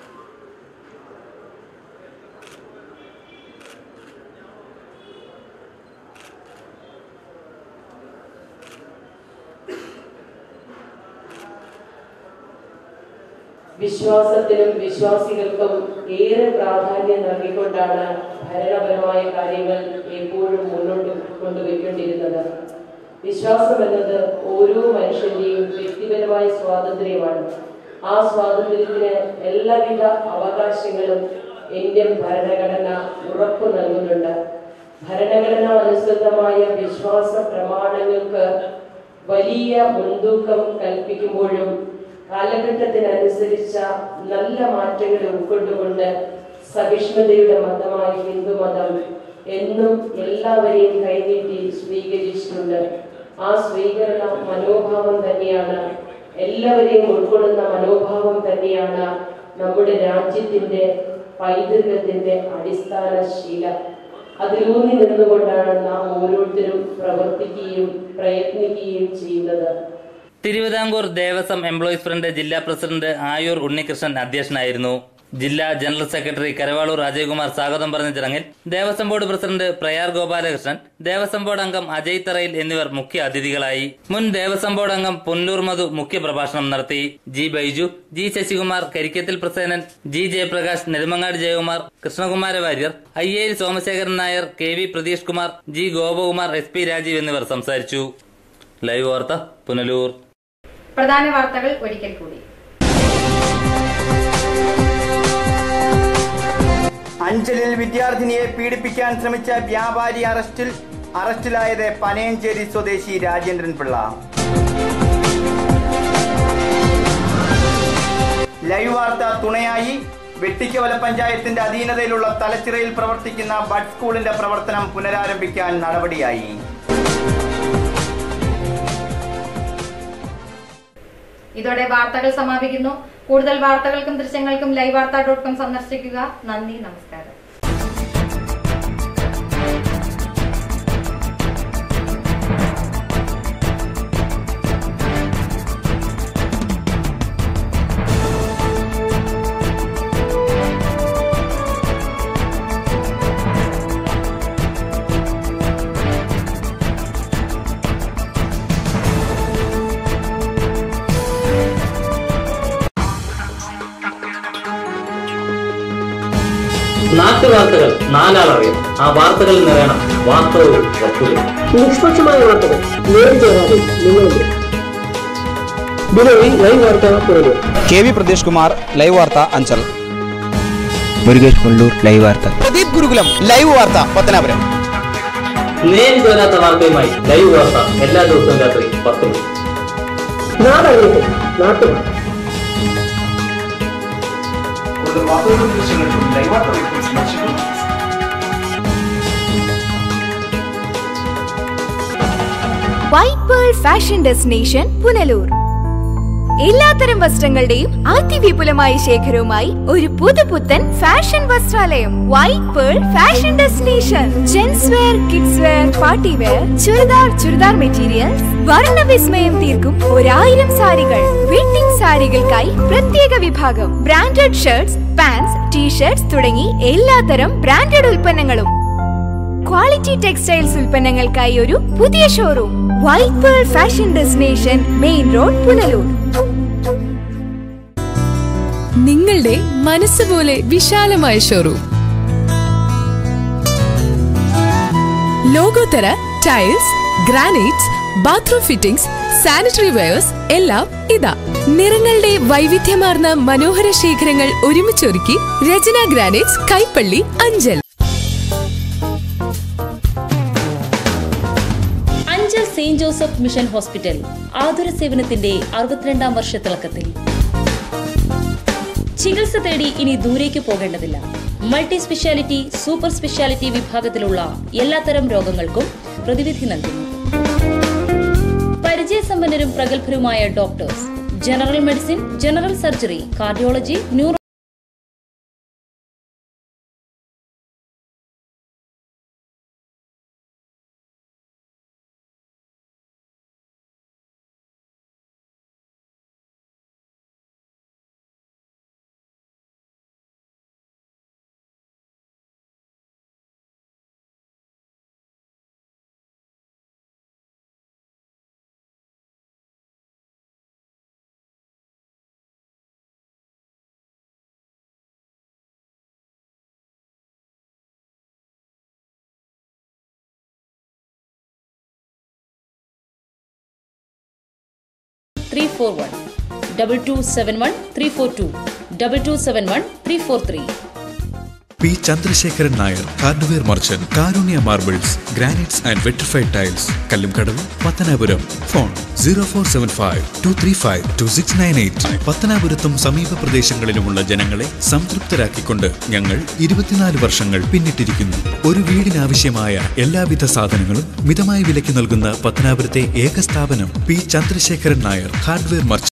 വിശ്വാസത്തിനും വിശ്വാസികൾക്കും ഏറെ പ്രാധാന്യം നൽകിക്കൊണ്ടാണ് ഭരണപരമായ കാര്യങ്ങൾ എപ്പോഴും മുന്നോട്ട് കൊണ്ടുപോയിക്കൊണ്ടിരുന്നത് വിശ്വാസം എന്നത് ഓരോ മനുഷ്യന്റെയും വ്യക്തിപരമായ സ്വാതന്ത്ര്യമാണ് ആ സ്വാതന്ത്ര്യത്തിന് എല്ലാവിധ അവകാശങ്ങളും ഇന്ത്യൻ ഭരണഘടന ഉറപ്പു നൽകുന്നുണ്ട് ഭരണഘടന അനുസൃതമായ വിശ്വാസ പ്രമാണങ്ങൾക്ക് വലിയ മുൻതൂക്കം കൽപ്പിക്കുമ്പോഴും കാലഘട്ടത്തിനനുസരിച്ച നല്ല മാറ്റങ്ങൾ ഉൾക്കൊണ്ടുകൊണ്ട് സഹിഷ്ണുതയുടെ മതമായ ഹിന്ദുമതം എന്നും എല്ലാവരെയും കൈനീട്ടി സ്വീകരിച്ചിട്ടുണ്ട് ആ സ്വീകരണ മനോഭാവം തന്നെയാണ് എല്ലാവരെയും ഉൾക്കൊള്ളുന്ന മനോഭാവം തന്നെയാണ് നമ്മുടെ രാജ്യത്തിന്റെ പൈതൃകത്തിന്റെ അടിസ്ഥാന ശീലം അതിലൂന്നി നിന്നുകൊണ്ടാണ് നാം ഓരോരുത്തരും പ്രവർത്തിക്കുകയും പ്രയത്നിക്കുകയും ചെയ്യുന്നത് തിരുവിതാംകൂർ ദേവസ്വം എംപ്ലോയീസ് ഫ്രണ്ട് ജില്ലാ പ്രസിഡന്റ് ആയൂർ ഉണ്ണികൃഷ്ണൻ അധ്യക്ഷനായിരുന്നു ജില്ലാ ജനറൽ സെക്രട്ടറി കരവാളൂർ അജയ്കുമാർ സ്വാഗതം പറഞ്ഞ ചടങ്ങിൽ Devaswom board president Prayar Gopalakrishnan Devaswom board അംഗം അജയ് തറയിൽ എന്നിവർ മുഖ്യ അതിഥികളായി മുൻ ദേവസ്വം ബോർഡ് അംഗം പുന്നൂർ മധു മുഖ്യ പ്രഭാഷണം നടത്തി G Baiju G Sasikumar Karikkathil Prasenan G Jayaprakash Nedumangad Jayakumar Krishnakumara Variar Ayyeri Somasekharan Nair K V Pratheesh Kumar G Gopakumar S P Rajeev എന്നിവർ സംസാരിച്ചു ലൈവ് വാർത്ത പുനലൂർ പ്രധാന വാർത്തകൾ ഒരിക്കൽ കൂടി അഞ്ചലിൽ വിദ്യാർത്ഥിനിയെ പീഡിപ്പിക്കാൻ ശ്രമിച്ച വ്യാപാരി അറസ്റ്റിൽ അറസ്റ്റിലായത് പനയഞ്ചേരി സ്വദേശി രാജേന്ദ്രൻ പിള്ള ലൈവ് വാർത്ത തുണയായി വെട്ടിക്കവല പഞ്ചായത്തിന്റെ അധീനതയിലുള്ള തലച്ചിറയിൽ പ്രവർത്തിക്കുന്ന ബഡ് സ്കൂളിന്റെ പ്രവർത്തനം പുനരാരംഭിക്കാൻ നടപടിയായി ഇതോടെ വാർത്തകൾ സമാപിക്കുന്നു കൂടുതൽ വാർത്തകൾക്കും ദൃശ്യങ്ങൾക്കും ലൈവ് വാർത്ത ഡോട്ട് കോം സന്ദർശിക്കുക നന്ദി നമസ്കാരം നാട്ടുവാർത്തകൾ നാലാളറിയാം ആ വാർത്തകളിൽ നിറയണം വാർത്തകളും വസ്തുതയും നിഷ്പക്ഷമായ വാർത്തകൾ നേരിട്ടേറാതെ നിങ്ങളുണ്ട് ദിനവി ലൈവ് വാർത്ത പുറകെ K V Pratheesh Kumar live Vartha Anchal Murukesh Pullur live വാർത്ത പ്രദീപ് ഗുരുകുലം ലൈവ് വാർത്ത പത്തനാപുരം നേരിട്ട് വരാത്ത വാർത്തയുമായി ലൈവ് വാർത്ത എല്ലാ ദിവസവും രാത്രി പത്ത് മണി നാടറിയട്ടെ നാട്ടുവാർത്ത കൂടുതൽ വാർത്തകളും ദൃശ്യങ്ങൾക്കും ലൈവ് വാർത്ത റിപ്പോർട്ട് സന്ദർശിക്കുന്നു white pearl fashion destination Punalur എല്ലാത്തരം വസ്ത്രങ്ങളുടെയും അതിവിപുലമായ ശേഖരവുമായി ഒരു പുതുപുത്തൻ ഫാഷൻ വസ്ത്രാലയം white pearl fashion destination gents wear kids wear party wear churidar churidar materials വർണ്ണ വിസ്മയം തീർക്കും ഒരായിരം സാരികൾ വെഡിംഗ് സാരികൾക്കായി പ്രത്യേക വിഭാഗം ബ്രാൻഡഡ് ഷർട്ട്സ് പാൻസ് ടീഷർട്ട്സ് തുടങ്ങി എല്ലാത്തരം ബ്രാൻഡഡ് ഉൽപ്പന്നങ്ങളും ക്വാളിറ്റി ടെക്സ്റ്റൈൽസ് ഉൽപ്പന്നങ്ങൾക്കായി ഒരു പുതിയ showroom white pearl fashion destination main road Punalur നിങ്ങളുടെ മനസ്സുപോലെ വിശാലമായ ഷോറൂം ലോകോത്തര tiles granites bathroom fittings sanitary wares എല്ലാം ഇതാ നിറങ്ങളുടെ വൈവിധ്യമാർന്ന മനോഹര ശേഖരങ്ങൾ ഒരുമിച്ചൊരുക്കി Rachana granites Kaippally Anchal Anchal saint Joseph mission hospital ആതുര സേവനത്തിന്റെ അറുപത്തിരണ്ടാം വർഷ തിളക്കത്തിൽ ചികിത്സ തേടി ഇനി ദൂരേക്ക് പോകേണ്ടതില്ല മൾട്ടി സ്പെഷ്യാലിറ്റി സൂപ്പർ സ്പെഷ്യാലിറ്റി വിഭാഗത്തിലുള്ള എല്ലാത്തരം രോഗങ്ങൾക്കും പ്രതിവിധി നൽകുന്നു പരിചയസമ്പന്നരും പ്രഗത്ഭരുമായ doctors general medicine general surgery cardiology neuro three four one double two seven one three four two double two seven one three four three P Chandrasekharan Nair hardware merchant Karunya marbles granites and vitrified tiles Kallumkadavu Pathanapuram phone zero four seven five two three five two six nine eight പത്തനാപുരത്തും സമീപ പ്രദേശങ്ങളിലുമുള്ള ജനങ്ങളെ സംതൃപ്തരാക്കിക്കൊണ്ട് ഞങ്ങൾ ഇരുപത്തിനാല് വർഷങ്ങൾ പിന്നിട്ടിരിക്കുന്നു ഒരു വീടിനാവശ്യമായ എല്ലാവിധ സാധനങ്ങളും മിതമായ വിലയ്ക്ക് നൽകുന്ന പത്തനാപുരത്തെ ഏക സ്ഥാപനം P Chandrasekharan Nair hardware merchant